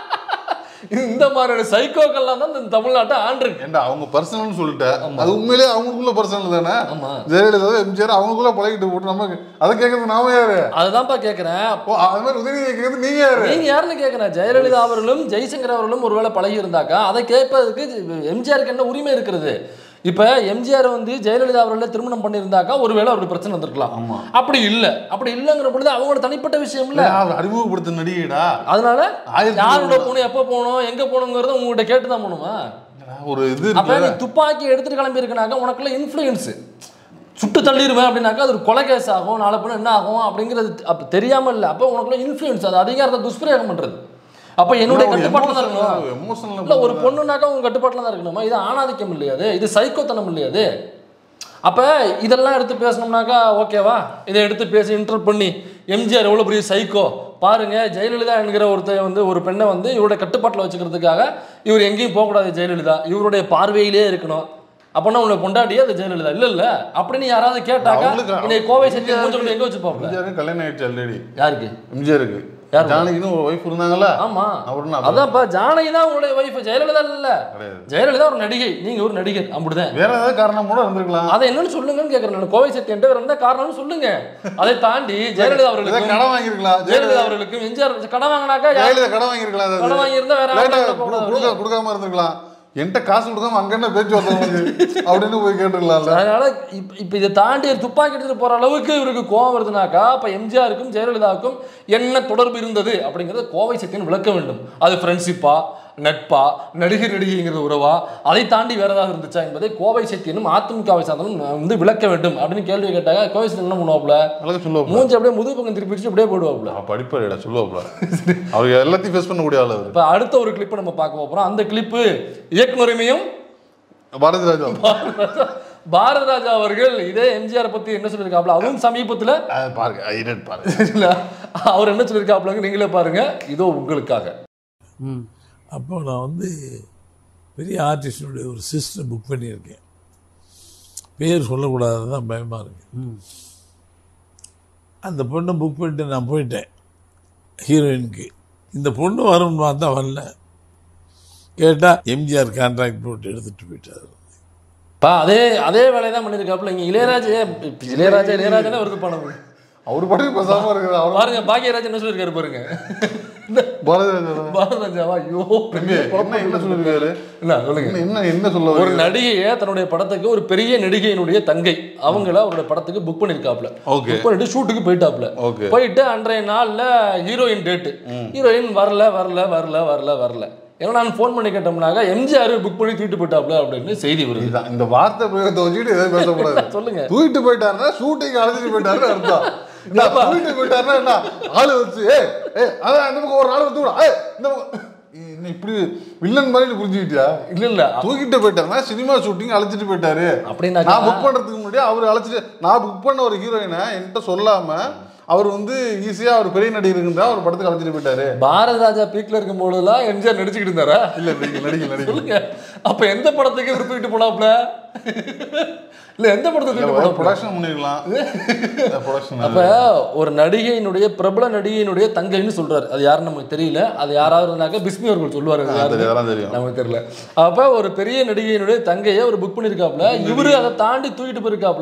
இந்த மாதிரியான சைக்கோக்கள்லாம் தான் இந்த தமிழ்நாட்டை ஆண்டிருக்கு ஏண்டா அவங்க பர்சனல்னு சொல்லிட்டேன் அது உண்மையிலேயே அவங்களுக்குள்ள பர்சனல் தானே ஆமா ஜெயலலிதா எம்ஜிஆர் அவங்களுக்குள்ள பழகிட்டு போட்டு நமக்கு அதை கேட்கறது நாம யாரு அதுதான்ப்பா கேக்குறேன் ஓ அது மாதிரி உதவி கேட்கறது நீங்க யாரு நீங்க யாருன்னு கேட்கிறேன் ஜெயலலிதா அவர்களும் ஜெய்சங்கர் அவர்களும் ஒருவேளை பழகி இருந்தாக்கா அதை கேட்பதற்கு எம்ஜிஆருக்கு என்ன உரிமை இருக்கிறது இப்ப எம்ஜிஆர் வந்து ஜெயலலிதா அவர்களை திருமணம் பண்ணியிருந்தாக்கா ஒருவேளை அவருக்கு பிரச்சனை வந்திருக்கலாம் ஆமா அப்படி இல்ல அப்படி இல்லைங்கிற பொழுது அவங்களோட தனிப்பட்ட விஷயம் இல்ல அவர் அறிமுகப்படுத்த நடிகைடா அதனால ஆயிரத்தி யாரோட போகணும் எப்போ போகணும் எங்க போகணுங்கிறத உங்ககிட்ட கேட்டு தான் போகணுமா ஒரு இது அப்ப இருக்குல்ல. நீ துப்பாக்கி எடுத்துட்டு கிளம்பி இருக்கனாக்கா உனக்குள்ள இன்ஃப்ளூயன்ஸ் சுட்டு தள்ளிடுவேன் அப்படின்னாக்கா அது ஒரு கொலை கேஸ் ஆகும் நாளை பின்ன என்ன ஆகும் அப்படிங்கிறது அப்ப தெரியாம இல்லை அப்போ உனக்குள்ள இன்ஃப்ளூயன்ஸ் அது அதிகாரத்தை துஷ்பிரயோகம் பண்றது அப்ப என்னுடைய ஒரு கட்டுப்பாட்டில் தான் இருக்கணும் emotional- emotional இல்ல ஒரு பொண்ணுனாக்கா உங்க கட்டுப்பாட்டில் தான் இருக்கணுமா இது ஆணாதிக்கம் இல்லையாது இது சைக்கோத்தனம் இல்லையாது அப்ப இதெல்லாம் எடுத்து பேசணும்னாக்கா ஓகேவா இதை எடுத்து பேசி இன்டர் பண்ணி எம்ஜிஆர் எவ்வளவு பெரிய சைக்கோ பாருங்க ஜெயலலிதா என்கிற ஒருத்தர் வந்து ஒரு பெண்ணை வந்து இவருடைய கட்டுப்பாட்டில் வச்சுக்கிறதுக்காக இவர் எங்கேயும் போகக்கூடாது ஜெயலலிதா இவருடைய பார்வையிலே இருக்கணும் அப்போனா உங்களை பொண்டாட்டியே அது ஜெயலலிதா இல்ல இல்ல அப்படின்னு யாராவது கேட்டாக்கா அவங்களுக்கு- இன்னைக்கு கோவை செஞ்சு மூஞ்ச கொண்டு எங்க வச்சுப்பாப்ல எம்ஜிஆருக்கு கல்யாணம் ஆயிடுச்சு ஆல்ரெடி யாருக்கு எம்ஜிஆருக்கு யாரு? ஜானகின்னு ஒரு ஒய்ஃப் இருந்தாங்கல்ல ஆமா அவருன்னு அது அதான்ப்பா ஜானகி தான் உங்களுடைய ஒய்ஃப் ஜெயலலிதா இல்ல கிடையாது ஜெயலலிதா ஒரு நடிகை நீங்க ஒரு நடிகர் அப்படிதான் வேற ஏதாவது காரணம் கூட இருந்திருக்கலாம் அதை என்னன்னு சொல்லுங்கன்னு கேக்குறேன் நான் கோவை சக்தி என்ற என்ன காரணம்னு சொல்லுங்க அதை தாண்டி ஜெயலலிதா ஏதாவது அவர்களுக்கும் கடன் வாங்கியிருக்கலாம் ஜெயலலிதா அவர்களுக்கும் எம்ஜிஆர் கடன் வாங்கினாக்கா யார் ஜெயலலிதா கடன் வாங்கியிருக்கலாம் அதாவது. கடன் வாங்கியிருந்தா வேற லேட்டா ஆளுகிட்ட போகக்கூடாது. கொடுக்க- கொடுக்காம இருந்திருக்கலாம் என்கிட்ட காசு கொடுக்காம அங்க என்ன பேச்சுவார்த்தை உனக்கு அப்படின்னு போய் கேட்டுருக்கலாம்ல அதனால இப்ப இப்ப இதை தாண்டி ஒரு துப்பாக்கி எடுத்துட்டு போற அளவுக்கு இவருக்கு கோவம் வருதுனாக்கா அப்ப எம்ஜிஆருக்கும் ஜெயலலிதாவுக்கும் என்ன தொடர்பு இருந்தது அப்படிங்கறத கோவை சத்தியன் விளக்க வேண்டும் அது ஃப்ரெண்ட்ஷிப்பா நட்பா நடிகர் நடிகைங்கிற உறவா அதை தாண்டி வேற ஏதாவது இருந்துச்சா என்பதை கோவை சத்தியனும் அதிமுகவை சார்ந்தனும் வந்து விளக்க வேண்டும் அப்படின்னு கேள்வி கேட்டாங்க கோவை சத்தியன் என்ன பண்ணுவாப்ல அழகா சொல்லுவாப்ல மூஞ்சி அப்படியே முதுகு பக்கம் திருப்பி வச்சு அப்படியே போடுவாப்ல படிப்பாருடா சொல்லுவாப்ல அவருக்கு எல்லாத்தையும் ஃபேஸ் பண்ணக்கூடிய ஆள் அவர் இப்ப அடுத்த ஒரு கிளிப்பை நம்ம பார்க்க போறோம் அந்த கிளிப்பு இயக்குனருமையும் பாரதி ராஜா பாரத ராஜா அவர்கள் இதே எம்ஜிஆர் பத்தி என்ன சொல்லியிருக்காப்ல அதுவும் சமீபத்துல அது பாருங்க ஐடட் பாருங்க சரிங்களா? அவர் என்ன சொல்லியிருக்காப்லங்க நீங்களே பாருங்க இதோ உங்களுக்காக அப்போ நான் வந்து பெரிய ஆர்டிஸ்டினுடைய ஒரு சிஸ்டர் புக் பண்ணியிருக்கேன் பேர் சொல்லக்கூடாது தான் பயமாக இருக்கு அந்த பொண்ணை புக் பண்ணிட்டு நான் போயிட்டேன் ஹீரோயினுக்கு இந்த பொண்ணு வரும்னு பார்த்தா வரல கேட்டால் எம்ஜிஆர் கான்ட்ராக்ட் போட்டு எடுத்துகிட்டு போயிட்டார் பா அதே அதே வேலையை தான் பண்ணியிருக்காப்புல இங்க இளையராஜா இப்ப இளையராஜா இளையராஜா வருது பணம் அவர் பாட்டுக்கு பேசாம இருக்கிறார் அவர் பாருங்க பாக்கியராஜ் என்ன சொல்லியிருக்காரு பாருங்க பாரதி ராஜா பாரதராஜாவா ஐயோ தம்பி, என்ன என்ன சொல்லிருக்காரு என்ன சொல்லுங்க என்ன என்ன என்ன சொல்ல ஒரு வரீங்க? நடிகையை தன்னுடைய படத்துக்கு ஒரு பெரிய நடிகையினுடைய தங்கை அவங்கள அவரோட படத்துக்கு புக் பண்ணிருக்காப்ல ஓகே புக் பண்ணிட்டு ஷூட்டுக்கு போயிட்டாப்ல ஓகே போயிட்டு அன்றைய நாள்ல ஹீரோயின் டேட்டு ஹீரோயின் வரல வரல வரல வரல வரல ஏன்னா நான் ஃபோன் பண்ணி கேட்டோம்னாக்கா எம்ஜிஆர் புக் பண்ணி தூக்கிட்டு போயிட்டாப்ல அப்படின்னு செய்தி வருது இதுதான் இந்த வார்த்தை பிரயோகத்தை வச்சுக்கிட்டு எதாவது பேசக்கூடாது சொல்லுங்க தூக்கிட்டு போயிட்டாருன்னா ஷூட்டிங் அழைச்சிட்டு போயிட்டாருன்னு அர்த்தம் என்ன, தூக்கிட்டு போயிட்டாருன்னா என்ன ஆளு வச்சு ஏ ஏ அதான் இந்த பக்கம் ஒரு ஆள் வந்து விடா ஏய் இந்த பக்கம் என்ன இப்படி வில்லன் மாதிரி புரிஞ்சுக்கிட்டியா இல்ல இல்ல தூக்கிட்டு போயிட்டாருன்னா சினிமா ஷூட்டிங் அழைச்சிட்டு போயிட்டாரு அப்படின்னாக்கா நான் புக் பண்றதுக்கு முன்னாடி அவர் அழைச்சிட்டு நான் புக் பண்ண ஒரு ஹீரோயினை என்கிட்ட சொல்லாம அவர் வந்து ஈஸியா அவர் பெரிய நடிகர் இருந்தா அவர் படத்துக்கு அழைச்சிட்டு போயிட்டாரு பாரத ராஜா பீக்ல இருக்கும் போதெல்லாம் எம்ஜிஆர் நடிச்சுக்கிட்டு இருந்தாரா இல்ல நடிகை நடிகை நடிகை சொல்லுங்க அப்ப எந்த படத்துக்கு இவர் தூக்கிட்டு போனாப்ல இல்ல எந்த படத்துக்கு தூக்கிட்டு போனாப்ல ப்ரொடக்ஷன் பண்ணிருக்கலாம் ப்ரொடக்ஷன் அப்ப ஒரு நடிகையினுடைய பிரபல நடிகையினுடைய தங்கைன்னு சொல்றாரு அது யாருன்னு நமக்கு தெரியல அது யாராவது இருந்தாக்க பிஸ்மி அவர்கள் சொல்லுவாரு அது யாருன்னு. அதெல்லாம் தெரியும் நமக்கு தெரியல அப்ப ஒரு பெரிய நடிகையினுடைய தங்கையை ஒரு புக் பண்ணிருக்காப்ல இவரு அதை தாண்டி தூக்கிட்டு போயிருக்காப்ல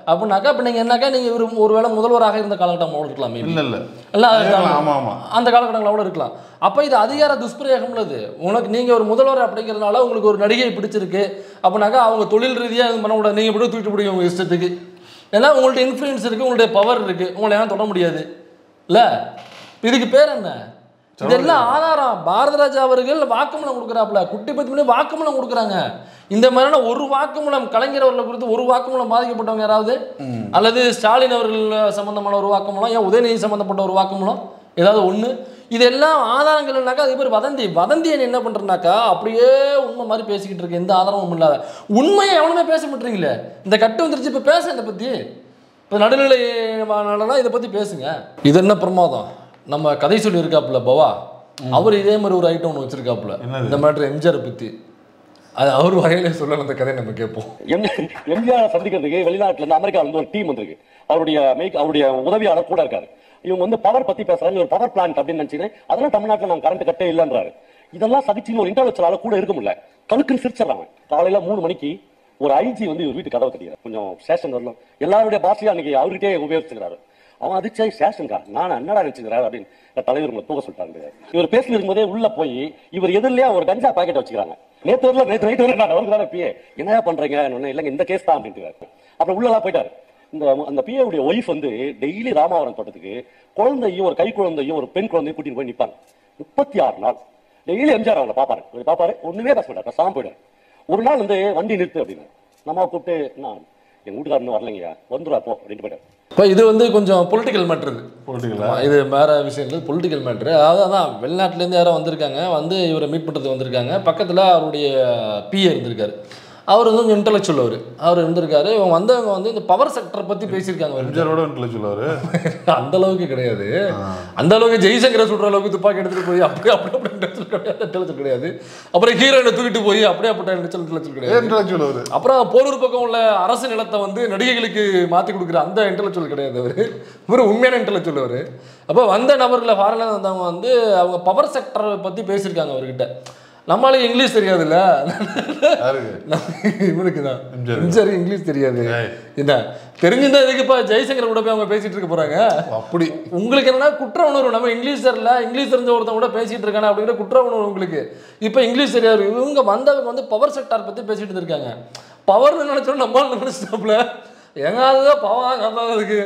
அப்படின்னாக்கா இப்போ நீங்கள் என்னக்கா நீங்கள் ஒரு ஒருவேளை முதல்வராக இருந்த காலகட்டம் இருக்கலாம் maybe. இல்ல இல்ல இல்ல, அது இருக்கலாம், ஆமா ஆமா அந்த காலகட்டங்களோட இருக்கலாம் அப்போ இது அதிகார துஷ்பிரயோகம் உள்ளது உனக்கு நீங்கள் ஒரு முதல்வர் அப்படிங்கிறதுனால உங்களுக்கு ஒரு நடிகை பிடிச்சிருக்கு அப்படின்னாக்கா அவங்க தொழில் ரீதியாக இது பண்ண முடியாது நீங்கள் இப்படி தூக்கிட்டு பிடிக்கும் உங்கள் இஷ்டத்துக்கு ஏன்னா உங்கள்ட்ட இன்ஃப்ளூயன்ஸ் இருக்குது உங்களுடைய பவர் இருக்குது உங்களை ஏன் தொட முடியாது இல்லை இதுக்கு பேர் என்ன இதெல்லாம் ஆதாரம் பாரத ராஜா அவர்கள் வாக்குமூலம் கொடுக்குறாப்புல குட்டி பத்தி மணி வாக்குமூலம் கொடுக்குறாங்க இந்த மாதிரியான ஒரு வாக்குமூலம் கலைஞர் அவர்களை குறித்து ஒரு வாக்குமூலம் பாதிக்கப்பட்டவங்க யாராவது அல்லது ஸ்டாலின் அவர்கள் சம்பந்தமான ஒரு வாக்குமூலம் ஏன் உதயநிதி சம்பந்தப்பட்ட ஒரு வாக்குமூலம் ஏதாவது ஒன்று இதெல்லாம் ஆதாரங்கள்னாக்கா அது பேர் வதந்தி வதந்தியை நீ என்ன பண்ணுறனாக்கா அப்படியே உண்மை மாதிரி பேசிக்கிட்டு இருக்கு எந்த ஆதாரமும் இல்லாத உண்மையை எவனுமே பேச மாட்டீங்களே இந்த கட்டு வந்துருச்சு இப்போ பேச இதை பற்றி இப்போ நடுநிலை மாநாடுனா இதை பற்றி பேசுங்க இது என்ன பிரமாதம் நம்ம கதை சொல்லி இருக்காப்புல பவா அவர் இதே மாதிரி ஒரு ஐட்டம் ஒன்று வச்சிருக்காப்புல என்னது? இந்த மாதிரி எம்ஜிஆர் பற்றி அது அவர் வகையிலே சொல்லலாம் அந்த கதையை நம்ம கேட்போம் எம்ஜிஆர் சந்திக்கிறதுக்கு வெளிநாட்டுல இருந்து அமெரிக்கால இருந்து ஒரு டீம் வந்திருக்கு அவருடைய மேக் அவருடைய உதவியாளர் கூட இருக்காரு இவங்க வந்து பவர் பத்தி பேசுறாங்க ஒரு பவர் பிளான்ட் அப்படின்னு நினைச்சீங்க அதெல்லாம் தமிழ்நாட்டுல நாங்க கரண்ட் கட்டே இல்லன்றாரு இதெல்லாம் சகிச்சு ஒரு இன்டர்வெச்சலால கூட இருக்க முடியல கணுக்குன்னு சிரிச்சிடறாங்க காலையில மூணு மணிக்கு ஒரு ஐஜி வந்து இவர் வீட்டு கதவை தட்டிக்கிறார் கொஞ்சம் ஸ்டேஷன் வரலாம் எல்லாருடைய பாஷையும் அன்னைக்கு அவர்கிட்டே உபயோகிச்சுக்கிறாரு அவன் அதிர்ச்சி ஸ்டேஷன்கா நான் என்னடா நினைச்சுக்கிறாரு அப்படின்னு இந்த தலைவர் உங்களை தூக்க சொல்லிட்டாங்க இவர் பேசி இருக்கும்போதே உள்ள போய் இவர் எதிரிலேயே ஒரு கஞ்சா பாக்கெட் வச்சுக்கிறாங்க நேத்து வரல நேத்து நைட்டு வரல நான் அவருக்கு பிஏ என்னையா பண்றீங்க ஒண்ணு இல்லைங்க இந்த கேஸ் தான் அப்படின்ட்டு அப்புறம் உள்ளலாம் போயிட்டாரு இந்த அந்த பிஏ உடைய ஒய்ஃப் வந்து டெய்லி ராமாவரம் தோட்டத்துக்கு குழந்தையும் ஒரு கை குழந்தையும் ஒரு பெண் குழந்தையும் கூட்டிட்டு போய் நிப்பாங்க முப்பத்தி ஆறு நாள் டெய்லி எம்ஜிஆர் அவங்கள பாப்பாரு இவர் பாப்பாரு ஒண்ணுமே பேச மாட்டார் பேசாம போயிடாரு ஒரு நாள் வந்து வண்டி நிறுத்து அப்படின்னு நம்ம கூப்பிட்டு நான் எங்க வீட்டுக்காரர் இன்னும் வரலைங்கய்யா வந்துருவா போ அப்படின்ட்டு போயிட்டாரு இப்போ இது வந்து கொஞ்சம் பொலிட்டிக்கல் மேட்ரு இது பொலிட்டிக்கலா ஆமா, இது வேற விஷயம் இல்லை பொலிட்டிக்கல் மேட்ரு அதாவது அதான் வெளிநாட்டிலேருந்து யாரோ வந்திருக்காங்க வந்து இவரை மீட் பண்ணுறதுக்கு வந்திருக்காங்க பக்கத்தில் அவருடைய பிஏ இருந்திருக்காரு அவர் வந்து கொஞ்சம் இன்டலெக்சுவல் அவர் அவர் இருந்திருக்காரு இவங்க வந்தவங்க வந்து இந்த பவர் செக்டரை பற்றி பேசியிருக்காங்க அவர்கிட்ட. எம்ஜிஆரோட வீட்டில் சொல்லுவாரு அந்த அளவுக்கு கிடையாது அந்த அளவுக்கு ஜெய்சங்கரை சுடுற அளவுக்கு துப்பாக்கி எடுத்துட்டு போய் அப்படியே அப்படி அப்படி இன்டெலெக்சுவல் கிடையாது இன்டெலெக்சுவல் கிடையாது அப்புறம் ஹீரோயினை தூக்கிட்டு போய் அப்படியே அப்பட்ட இன்டெலெக்சுவல் கிடையாது இன்டலெக்சுவல் அவரு அப்புறம் போரூர் பக்கம் உள்ள அரசு நிலத்தை வந்து நடிகைகளுக்கு மாற்றி கொடுக்குற அந்த இன்டெலெக்சுவல் கிடையாது அவர் இவர் உண்மையான இன்டெலெக்சுவல் அவர் அப்போ வந்த நபர்களை ஃபாரினில் வந்தவங்க வந்து அவங்க பவர் செக்டரை பற்றி பேசியிருக்காங்க அவர்கிட்ட நம்மளுக்கு இங்கிலீஷ் தெரியாதுல்ல யாருக்கு நம்ம இவனுக்கு தான் எம்ஜிஆர். எம்ஜிஆர் இங்கிலீஷ் தெரியாது ஏய். என்ன தெரிஞ்சிருந்தா இதுக்குப்பா ஜெய்சங்கர் கூட போய் அவங்க பேசிட்டு இருக்க போறாங்க அப்படி உங்களுக்கு என்னன்னா குற்ற உணர்வு நம்ம இங்கிலீஷ் தெரியல இங்கிலீஷ் தெரிஞ்ச ஒருத்தன் கூட பேசிட்டு இருக்கானே அப்படிங்கிற குற்ற உணர்வு உங்களுக்கு இப்போ இங்கிலீஷ் தெரியாது இவங்க வந்தவங்க வந்து பவர் செக்டார் பத்தி பேசிட்டு இருக்காங்க பவர்னு நினைச்சோம் நம்ம நினைச்சிட்டாப்ல எங்க அதுதான் பவன் கதை இருக்கு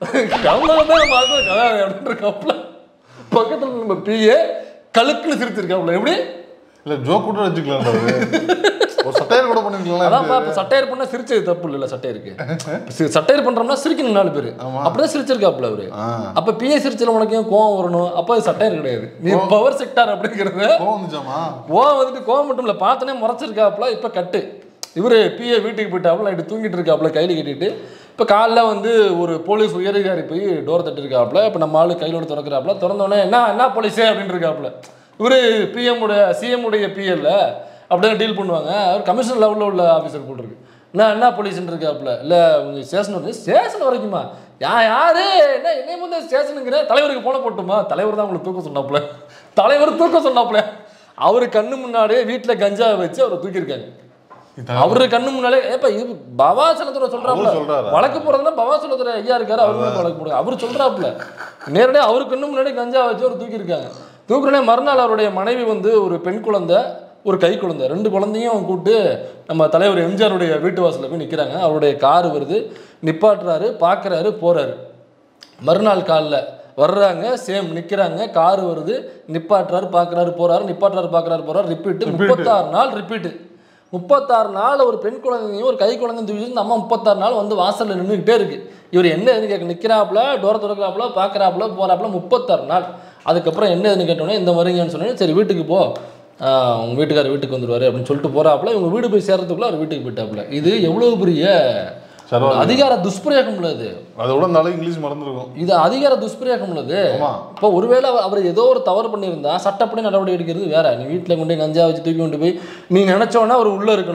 கவலை தான் நம்ம அது கதை அப்படின்னு இருக்காப்ல பக்கத்துல நம்ம பிஏ கழுக்குன்னு சிரிச்சிருக்காப்ல எப்படி இல்ல ஜோக் கூட வச்சுக்கலாம் அவரு ஒரு சட்டையர் கூட பண்ணிருக்கலாம் அதான்ப்பா இப்போ சட்டையர் பண்ணா சிரிச்சது தப்பு இல்லைல்ல சட்டையருக்கு சி- சட்டையர் பண்றோம்னா சிரிக்கணும் நாலு பேர் அப்படிதான் சிரிச்சிருக்காப்புல அவரு ஆ. அப்ப பிஏ சிரிச்சல உனக்கு ஏன் கோவம் வரணும் அப்ப அது சட்டையர் கிடையாது நீ பவர் செக்டார் அப்படிங்கிறது கோவம் வந்துச்சாமா கோவம் வந்துட்டு கோவம் மட்டும் இல்ல பார்த்தனே முறைச்சிருக்காப்புல இப்ப கட்டு இவரு பிஏ வீட்டுக்கு போயிட்டாப்புல நைட்டு தூங்கிட்டு இருக்காப்புல கையில் கட்டிட்டு இப்போ காலைல வந்து ஒரு போலீஸ் உயரதிகாரி போய் டோர் தட்டிருக்காப்புல இப்போ நம்ம ஆளு கையிலோட திறக்கிறாப்புல திறந்தோடனே என்ன என்ன போலீஸே அப்படின்னு இருக்காப்புல இவரு பிஎம் உடைய சிஎம் உடைய பிஎல்ல அப்படியே டீல் பண்ணுவாங்க அவர் கமிஷன் லெவலில் உள்ள ஆஃபீஸர் போட்டிருக்கு என்ன என்ன போலீஸ்ன்னு இருக்காப்புல இல்லை உங்கள் ஸ்டேஷன் வந்து ஸ்டேஷன் வரைக்குமா யா யாரு என்ன என்னை வந்து ஸ்டேஷனுங்கிற தலைவருக்கு போன போட்டுமா தலைவர் தான் உங்களுக்கு தூக்க சொன்னாப்புல தலைவர் தூக்க சொன்னாப்புல அவர் கண்ணு முன்னாடியே வீட்டில் கஞ்சா வச்சு அவரை தூக்கியிருக்காங்க அவரு கண்ணு முன்னாலே ஏப்பா இது பவாசலத்துறை சொல்றாப்புல அவரு சொல்றாரா? வழக்கு போறதுன்னா பவாசலத்துறை ஐயா இருக்காரு அவரு மேல வழக்கு போடுங்க அவர் சொல்றாப்புல நேரடியாக அவரு கண்ணு முன்னாடி கஞ்சா வச்சு அவர் தூக்கியிருக்காங்க தூக்குறனே மறுநாள் அவருடைய மனைவி வந்து ஒரு பெண் குழந்தை ஒரு கை குழந்தை ரெண்டு குழந்தையும் கூப்பிட்டு நம்ம தலைவர் எம்ஜிஆருடைய வீட்டு வாசல்ல போய் நிற்கிறாங்க அவருடைய கார் வருது நிப்பாட்டுறாரு பார்க்குறாரு போறாரு மறுநாள் காலைல வர்றாங்க சேம் நிற்கிறாங்க கார் வருது நிப்பாட்டுறாரு பார்க்குறாரு போறாரு நிப்பாட்டுறாரு பார்க்குறாரு போறாரு ரிப்பீட்டு முப்பத்தாறு நாள் ரிப்பீட்டு முப்பத்தாறு நாள் ஒரு பெண் குழந்தையும் ஒரு கை குழந்தையும் தூக்கி வச்சு இந்த அம்மா முப்பத்தாறு நாள் வந்து வாசல்ல நின்றுக்கிட்டே இருக்கு இவர் என்ன எதுன்னு கேட்க நிற்கிறாப்புல டோரை திறக்கிறாப்புல பார்க்குறாப்புல போறாப்புல முப்பத்தாறு நாள் அதுக்கப்புறம் என்ன எதுன்னு கேட்டோன்னே இந்த வரீங்கன்னு சொன்னேன் சரி வீட்டுக்கு போ ஆஹ் உங்க வீட்டுக்காரர் வீட்டுக்கு வந்துருவாரு அப்படின்னு சொல்லிட்டு போறாப்புல இவங்க வீடு போய் சேர்றதுக்குள்ள அவர் வீட்டுக்கு போயிட்டாப்புல இது எவ்வளவு பெரிய சர்வாதிகாரம். அதிகார துஷ்பிரயோகம் உள்ளது அதை விட அந்த ஆளு இங்கிலீஷ் மறந்துருக்கும் இது அதிகார துஷ்பிரயோகம் உள்ளது ஆமா இப்போ ஒருவேளை அவர் அவர் ஏதோ ஒரு தவறு பண்ணியிருந்தா சட்டப்படி நடவடிக்கை எடுக்கிறது வேற நீ வீட்டில் கொண்டு போய் கஞ்சா வச்சு தூக்கி கொண்டு போய் நீ நினைச்சோன்னா அவர் உள்ள இருக்கணும்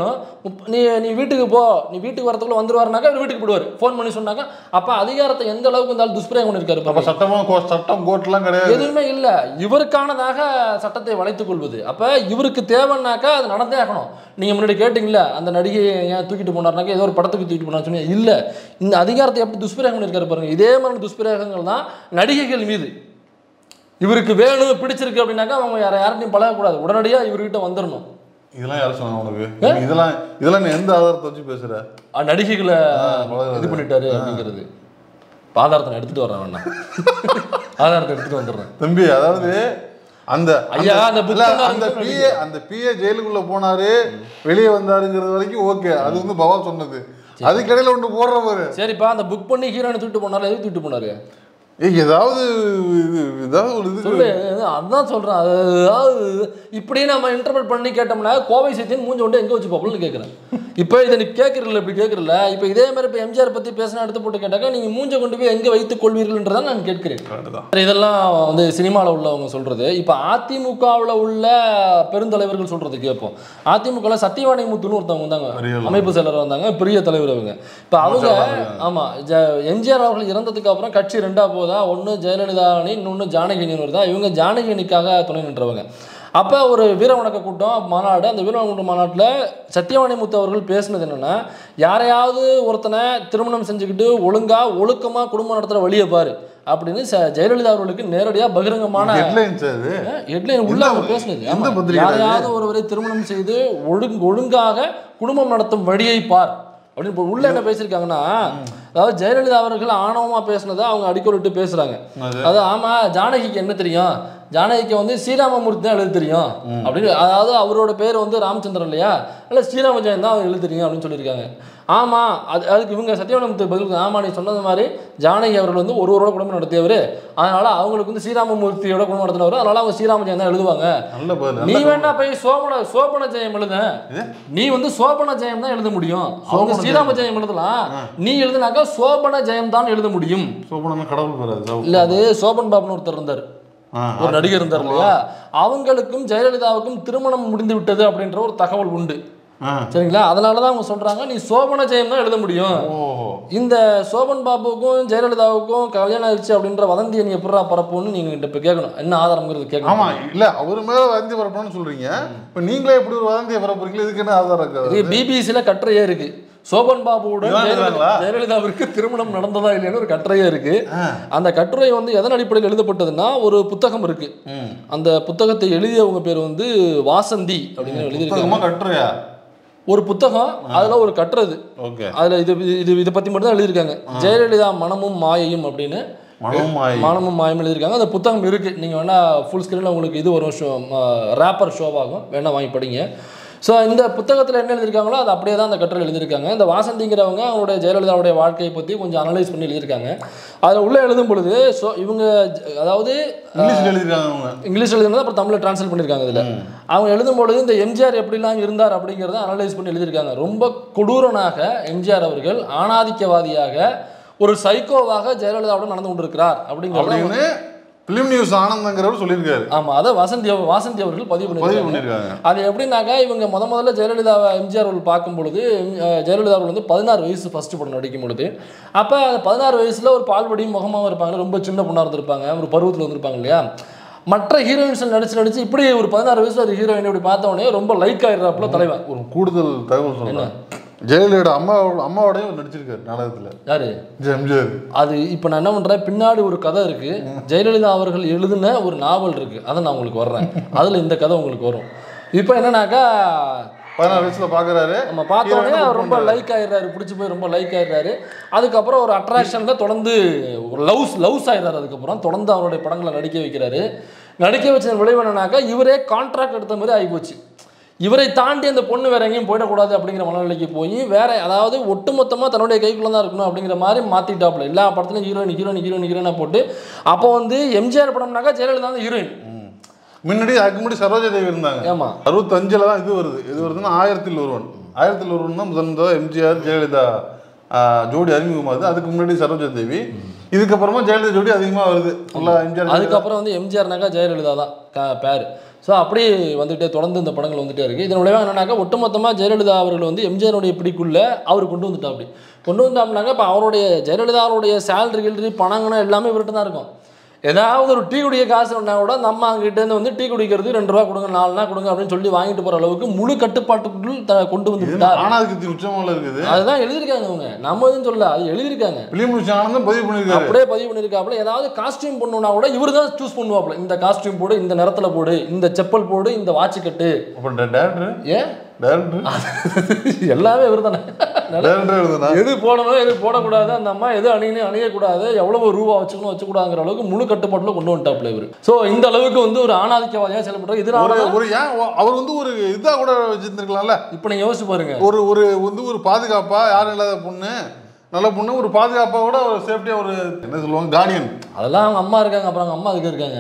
முப்ப- நீ நீ வீட்டுக்கு போ நீ வீட்டுக்கு வரதுக்குள்ள வந்துருவாருனாக்கா அவர் வீட்டுக்கு போடுவார் ஃபோன் பண்ணி சொன்னாக்கா அப்போ அதிகாரத்தை எந்த அளவுக்கு இருந்தாலும் துஷ்பிரயோகம் பண்ணியிருக்காரு அப்ப பாருங்க. சட்டமா கோ- சட்டம் கோர்ட்லாம் கிடையாது எதுவுமே இல்லை இவருக்கானதாக சட்டத்தை வளைத்துக் கொள்வது அப்போ இவருக்கு தேவைன்னாக்கா அது நடந்தே ஆகணும் நீங்கள் முன்னாடி கேட்டிங்களா அந்த நடிகையை ஏன் தூக்கிட்டு போனார்னாக்கா ஏதோ ஒரு படத்துக்கு தூக்கிட்டு போனான்னு சொன்னீங்க இல்லை இந்த அதிகாரத்தை எப்படி துஷ்பிரயோகம் பண்ணியிருக்காரு பாருங்க இதே மாதிரி துஷ்பிரயோகங்கள் தான் நடிகைகள் மீது இவருக்கு வேணும் பிடிச்சிருக்கு அப்படின்னாக்கா அவங்க யாரை யார்ட்டையும் பழகக்கூடாது உடனடியாக இவர்கிட்ட வந்துடணும் இதெல்லாம் யார் சொன்னாங்க உனக்கு நீ இதெல்லாம் இதெல்லாம் நீ எந்த ஆதாரத்தை வச்சு பேசுற அஹ் நடிகைகளை பழகுறது. இது பண்ணிட்டாரு அப்படிங்கிறது இப்ப ஆதாரத்தை நான் எடுத்துட்டு வரேன் வேணா ஆதாரத்தை எடுத்துட்டு வந்துடுறேன் தம்பி அதாவது அந்த ஐயா, அந்த இல்ல, புத்தகம் அந்த தான் பிஏ அந்த பிஏ ஜெயிலுக்குள்ள போனாரு வெளியே வந்தாருங்கிறது வரைக்கும் ஓகே அது வந்து பவா சொன்னது அதுக்கிடையில ஒன்று போடுற பாரு சரிப்பா அந்த புக் பண்ணி ஹீரோனை தூக்கிட்டு போனாரு எதுக்கு தூக்கிட்டு போனாரு ஏய், ஏதாவது இது ஏதாவது ஒரு இது சொல்லு அதான் சொல்றேன் அது அதாவது இப்படியே நம்ம இன்டர்பிரட் பண்ணி கேட்டோம்னா கோவை சத்தியன் மூஞ்சி கொண்டு எங்க வச்சு பாப்போம்னு கேட்குறேன் இப்போ இதை நீ கேட்கறல இப்படி கேட்கறல இப்போ இதே மாதிரி இப்போ எம்ஜிஆர் பத்தி பேசினா எடுத்து போட்டு கேட்டாக்கா நீங்க மூஞ்சை கொண்டு போய் எங்க வைத்துக் கொள்வீர்கள்ன்றதை நான் கேட்கிறேன் கரெக்டுதான். சரி, இதெல்லாம் வந்து சினிமாவில் உள்ளவங்க சொல்றது இப்போ அதிமுகவில் உள்ள பெருந்தலைவர்கள் சொல்றது கேட்போம் அதிமுகவில் சத்தியவாணி முத்துன்னு ஒருத்தவங்க வந்தாங்க பெரியவங்க. அமைப்பு செயலர் வந்தாங்க பெரிய தலைவர் அவங்க இப்போ அவங்க ஆமா ஜ எம்ஜிஆர் அவர்கள் இறந்ததுக்கு அப்புறம் கட்சி ரெண்டா போதா ஒன்று ஜெயலலிதா அணி இன்னொன்று ஜானகி அணி வருதா இவங்க ஜானகி அணிக்காக துணை நின்றவங்க அப்போ ஒரு வீர வணக்க கூட்டம் மாநாடு அந்த வீர வணக்க கூட்டம் மாநாட்டில் சத்தியவாணி முத்து அவர்கள் பேசினது என்னன்னா யாரையாவது ஒருத்தனை திருமணம் செஞ்சுக்கிட்டு ஒழுங்கா ஒழுக்கமா குடும்பம் நடத்துற வழியை பாரு அப்படின்னு ச- ஜெயலலிதா அவர்களுக்கு நேரடியாக பகிரங்கமான ஹெட்லைன்ஸ் அது ஹெட்லைன் உள்ள எந்த- அவங்க பேசுனது எந்த ஆமா. பத்திரிகை அது? யாரையாவது ஒருவரை திருமணம் செய்து ஒழுங்கு ஒழுங்காக குடும்பம் நடத்தும் வழியை பார் அப்படின்னு இப்போ உள்ள என்ன பேசியிருக்காங்கன்னா அதாவது ஜெயலலிதா அவர்கள் ஆணவமா பேசுனதை அவங்க அடிக்கோலிட்டு பேசுறாங்க அது? அது ஆமா ஜானகிக்கு என்ன தெரியும் ஜானகிக்கு வந்து ஸ்ரீராமமூர்த்தி தான் எழுத தெரியும் அப்படின்னு அதாவது அவரோட பேர் வந்து ராமச்சந்திரன் இல்லையா இல்லை ஸ்ரீராம ஜெயம் தான் அவர் எழுத தெரியும் அப்படின்னு சொல்லியிருக்காங்க ஆமா அது அதுக்கு இவங்க சத்யவனமுத்து பதில் ஆமா நீ சொன்னது மாதிரி ஜானகி அவர்கள் வந்து ஒருவரோட குடும்பம் நடத்தியவர் அதனால அவங்களுக்கு வந்து ஸ்ரீராமமூர்த்தியோட குடும்பம் நடத்தினவர் அதனால அவங்க ஸ்ரீராம ஜெயம் தான் எழுதுவாங்க நல்ல பதில் நீ நல்ல வேணா போய் சோபன சோபன ஜெயம் எழுத நீ வந்து சோபன ஜெயம் தான் எழுத முடியும் அவங்க சோபன ஸ்ரீராம ஜெயம் எழுதலாம் நீ எழுதுனாக்கா சோபன ஜெயம் தான் எழுத முடியும் சோபனம் கடவுள் பேர் அது இல்ல அது சோபன் பாபுன்னு ஒருத்தர் இருந்தார் ஆ, ஒரு நடிகர் இருந்தார் இல்லையா அவங்களுக்கும் ஜெயலலிதாவுக்கும் திருமணம் முடிந்து விட்டது அப்படின்ற ஒரு தகவல் உண்டு ஆ. சரிங்களா அதனால தான் அவங்க சொல்றாங்க நீ சோபன ஜெயம் தான் எழுத முடியும் ஓ இந்த சோபன் பாபுவுக்கும் ஜெயலலிதாவுக்கும் கல்யாணம் ஆயிடுச்சு அப்படின்ற வதந்தியை நீ எப்படா பரப்புன்னு நீங்க கிட்ட இப்ப கேட்கணும் என்ன ஆதாரம்ங்கிறது கேட்கணும் ஆமா இல்ல அவர் மேல வதந்தி பரப்பணும்னு சொல்றீங்க இப்ப நீங்களே எப்படி ஒரு வதந்தியை பரப்புறீங்களா இதுக்கு என்ன ஆதாரம் இருக்காது இது பிபிசியில கட்டுரையே இருக்கு சோபன் பாபுவுடன் இதான் ஜெயலலிதா எழுதுறாங்களா? ஜெயலலிதாவிற்கு திருமணம் நடந்ததா இல்லையான்னு ஒரு கட்டுரையே இருக்கு அந்த கட்டுரை வந்து எதன் அடிப்படையில் எழுதப்பட்டதுன்னா ஒரு புத்தகம் இருக்கு ம். அந்த புத்தகத்தை எழுதியவங்க பேர் வந்து வாசந்தி அப்படின்னு எழுதியிருக்காங்க புத்தகமா கட்டுறையா ஒரு புத்தகம் அதுல ஒரு கட்டுறது ஓகே அதுல இது இது இதை பத்தி மட்டும் தான் எழுதியிருக்காங்க ஜெயலலிதா மனமும் மாயையும் அப்படின்னு மனமாய் மனமும் மாயம் எழுதியிருக்காங்க அந்த புத்தகம் இருக்கு நீங்க வேணா ஃபுல் ஸ்கிரீன்ல உங்களுக்கு இது வரும் ஷோ ரேப்பர் ஷோவாகும் வேணா வாங்கி படிங்க ஸோ இந்த புத்தகத்தில் என்ன எழுதியிருக்காங்களோ அது அப்படியே தான் அந்த கட்டுரை எழுதியிருக்காங்க இந்த வாசந்திங்கிறவங்க அவங்களுடைய ஜெயலலிதாவுடைய வாழ்க்கையை பற்றி கொஞ்சம் அனலைஸ் பண்ணி எழுதியிருக்காங்க அதில் உள்ளே எழுதும் பொழுது ஸோ இவங்க ஜ- அதாவது இங்கிலீஷ்ல எழுதிருக்காங்க அவங்க இங்கிலீஷ் எழுதுனது அப்புறம் தமிழில் ட்ரான்ஸ்லேட் பண்ணியிருக்காங்க இதில் அவங்க எழுதும் பொழுது இந்த எம்ஜிஆர் எப்படிலாம் இருந்தார் அப்படிங்கிறத அனலைஸ் பண்ணி எழுதியிருக்காங்க ரொம்ப கொடூரனாக எம்ஜிஆர் அவர்கள் ஆணாதிக்கவாதியாக ஒரு சைக்கோவாக ஜெயலலிதாவுடன் நடந்து கொண்டிருக்கிறார் அப்படிங்கிறது அப்படின்னு பிலிம் நியூஸ் ஆனந்தங்கிறவர் சொல்லியிருக்காரு ஆமா அதை வசந்தி அவ- வாசந்தி அவர்கள் பதிவு பதிவு பண்ணியிருக்காங்க பண்ணியிருக்காங்க அது எப்படின்னாக்கா இவங்க முத முதல்ல ஜெயலலிதாவை எம்ஜிஆர் அவர்கள் பார்க்கும் பொழுது அஹ், ஜெயலலிதா அவர்கள் வந்து பதினாறு வயசு ஃபர்ஸ்ட் படம் நடிக்கும் பொழுது அப்போ பதினாறு வயசுல ஒரு பால்வடியும் முகமாகவும் இருப்பாங்க ரொம்ப சின்ன பொண்ணாக இருந்திருப்பாங்க ஒரு பருவத்தில் வந்திருப்பாங்க இல்லையா மற்ற ஹீரோயின்ஸ் நடிச்சு நடிச்சு இப்படி ஒரு பதினாறு வயசுல ஒரு ஹீரோயின் இப்படி பார்த்த உடனே ரொம்ப லைக் ஆயிடுறாப்புல தலைவன் ஒரு கூடுதல் தகவல் சொல்றேன் ஜெயலலிதா அம்மா அம்மாவோடய நடிச்சிருக்காரு நாடகத்துல யாரு எம்ஜிஆர் அது இப்போ நான் என்ன பண்ணுறேன் பின்னாடி ஒரு கதை இருக்கு ஜெயலலிதா அவர்கள் எழுதின ஒரு நாவல் இருக்கு அதை நான் உங்களுக்கு வர்றேன் அதில் இந்த கதை உங்களுக்கு வரும் இப்போ என்னன்னாக்கா பதினாறு வயசுல பாக்குறாரு நம்ம பார்த்த உடனே அவர் ரொம்ப லைக் ஆயிடுறாரு பிடிச்சி போய் ரொம்ப லைக் ஆயிடுறாரு அதுக்கப்புறம் ஒரு அட்ராக்ஷன்ல தொடர்ந்து ஒரு லவ்ஸ் லவ்ஸ் ஆயிடுறாரு அதுக்கப்புறம் தொடர்ந்து அவருடைய படங்களை நடிக்க வைக்கிறாரு நடிக்க வச்ச விளைவு என்னன்னாக்கா இவரே கான்ட்ராக்ட் எடுத்த மாதிரி ஆகிப்போச்சு இவரை தாண்டி அந்த பொண்ணு வேற எங்கேயும் போயிடக்கூடாது அப்படிங்கிற மனநிலைக்கு போய் வேற அதாவது ஒட்டுமொத்தமாக தன்னுடைய கைக்குள்ள தான் இருக்கணும் அப்படிங்கிற மாதிரி மாத்திட்டாப்புல எல்லா படத்துலையும் ஹீரோயின் ஹீரோயின் ஹீரோயின் ஹீரோயினா போட்டு அப்போ வந்து எம்ஜிஆர் படம்னாக்கா ஜெயலலிதா தான் ஹீரோயின் முன்னாடி அதுக்கு முன்னாடி சரோஜா தேவி இருந்தாங்க ஆமா அறுபத்தஞ்சுல தான் இது வருது இது வருதுன்னா ஆயிரத்தில் ஒருவன் ஆயிரத்தில் ஒருவன் தான் முதல் முதல்ல எம்ஜிஆர் ஜெயலலிதா ஆஹ், ஜோடி அறிமுகமாகுது அதுக்கு முன்னாடி சரோஜா தேவி இதுக்கப்புறமா ஜெயலலிதா ஜோடி அதிகமா வருது ஃபுல்லா எம்ஜிஆர் ஜெயலலிதா. அதுக்கப்புறம் வந்து எம்ஜிஆர்னாக்கா ஜெயலலிதா தான் க- பேர் ஸோ அப்படி வந்துட்டே தொடர்ந்து இந்த படங்கள் வந்துட்டே இருக்குது இதன் விளைவாக என்னன்னாக்கா ஒட்டுமொத்தமாக ஜெயலலிதா அவர்கள் வந்து எம்ஜிஆருடைய பிடிக்குள்ள அவர் கொண்டு வந்துட்டா அப்படி கொண்டு வந்தாம்னாக்கா இப்போ அவருடைய ஜெயலலிதா அவருடைய சேலரி கில்ரி பணங்கணும் எல்லாமே இவர்கிட்ட தான் இருக்கும் ஏதாவது ஒரு டீ குடிக்க காசு வேணா கூட அந்த அம்மா அங்கிட்டேருந்து வந்து டீ குடிக்கிறது ரெண்டு ரூபா கொடுங்க நாலு நாள் கொடுங்க அப்படின்னு சொல்லி வாங்கிட்டு போகிற அளவுக்கு முழு கட்டுப்பாட்டுக்குள் த கொண்டு வந்து விட்டார் ஆனாதுக்கு உச்சமால இருக்குது அதுதான் எழுதியிருக்காங்க அவங்க நம்ம எதுவும் சொல்லல அது எழுதியிருக்காங்க பிலிம் ஆனந்தம் பதிவு பண்ணியிருக்காரு அப்படியே பதிவு பண்ணியிருக்காப்புல ஏதாவது காஸ்டியூம் பண்ணணும்னா கூட இவர் தான் சூஸ் பண்ணுவாப்புல இந்த காஸ்டியூம் போடு இந்த நிறத்துல போடு இந்த செப்பல் போடு இந்த வாட்ச் கட்டு அப்புறம் டேரக்டர் ஏன் டேரக்டர் எல்லாமே இவர் தானே டேரக்டர் எழுதுனா எது போடணும் எது போடக்கூடாது அந்த அம்மா எது அணியணும் அணியக்கூடாது எவ்வளவு ரூபா வச்சுக்கணும் வச்சுக்கூடாதுங்கிற அளவுக்கு முழு கட்டுப்பாட்டுல கொண்டு வந்துட்டாப்புல இவர் ஸோ இந்த அளவுக்கு வந்து ஒரு ஆணாதிக்கவாதியாக செயல்படுற ஒரு இதனால ஒரு ஏன் ஓ- அவர் வந்து ஒரு இதா கூட வச்சிருந்துருக்கலாம்ல இப்போ நீங்க யோசிச்சு பாருங்க ஒரு ஒரு வந்து ஒரு பாதுகாப்பா யாரும் இல்லாத பொண்ணு நல்ல பொண்ணு ஒரு பாதுகாப்பா கூட ஒரு சேஃப்டியா ஒரு என்ன சொல்லுவாங்க கார்டியன் அதெல்லாம் அவங்க அம்மா இருக்காங்க அப்புறம் அவங்க அம்மா அதுக்கு இருக்காங்க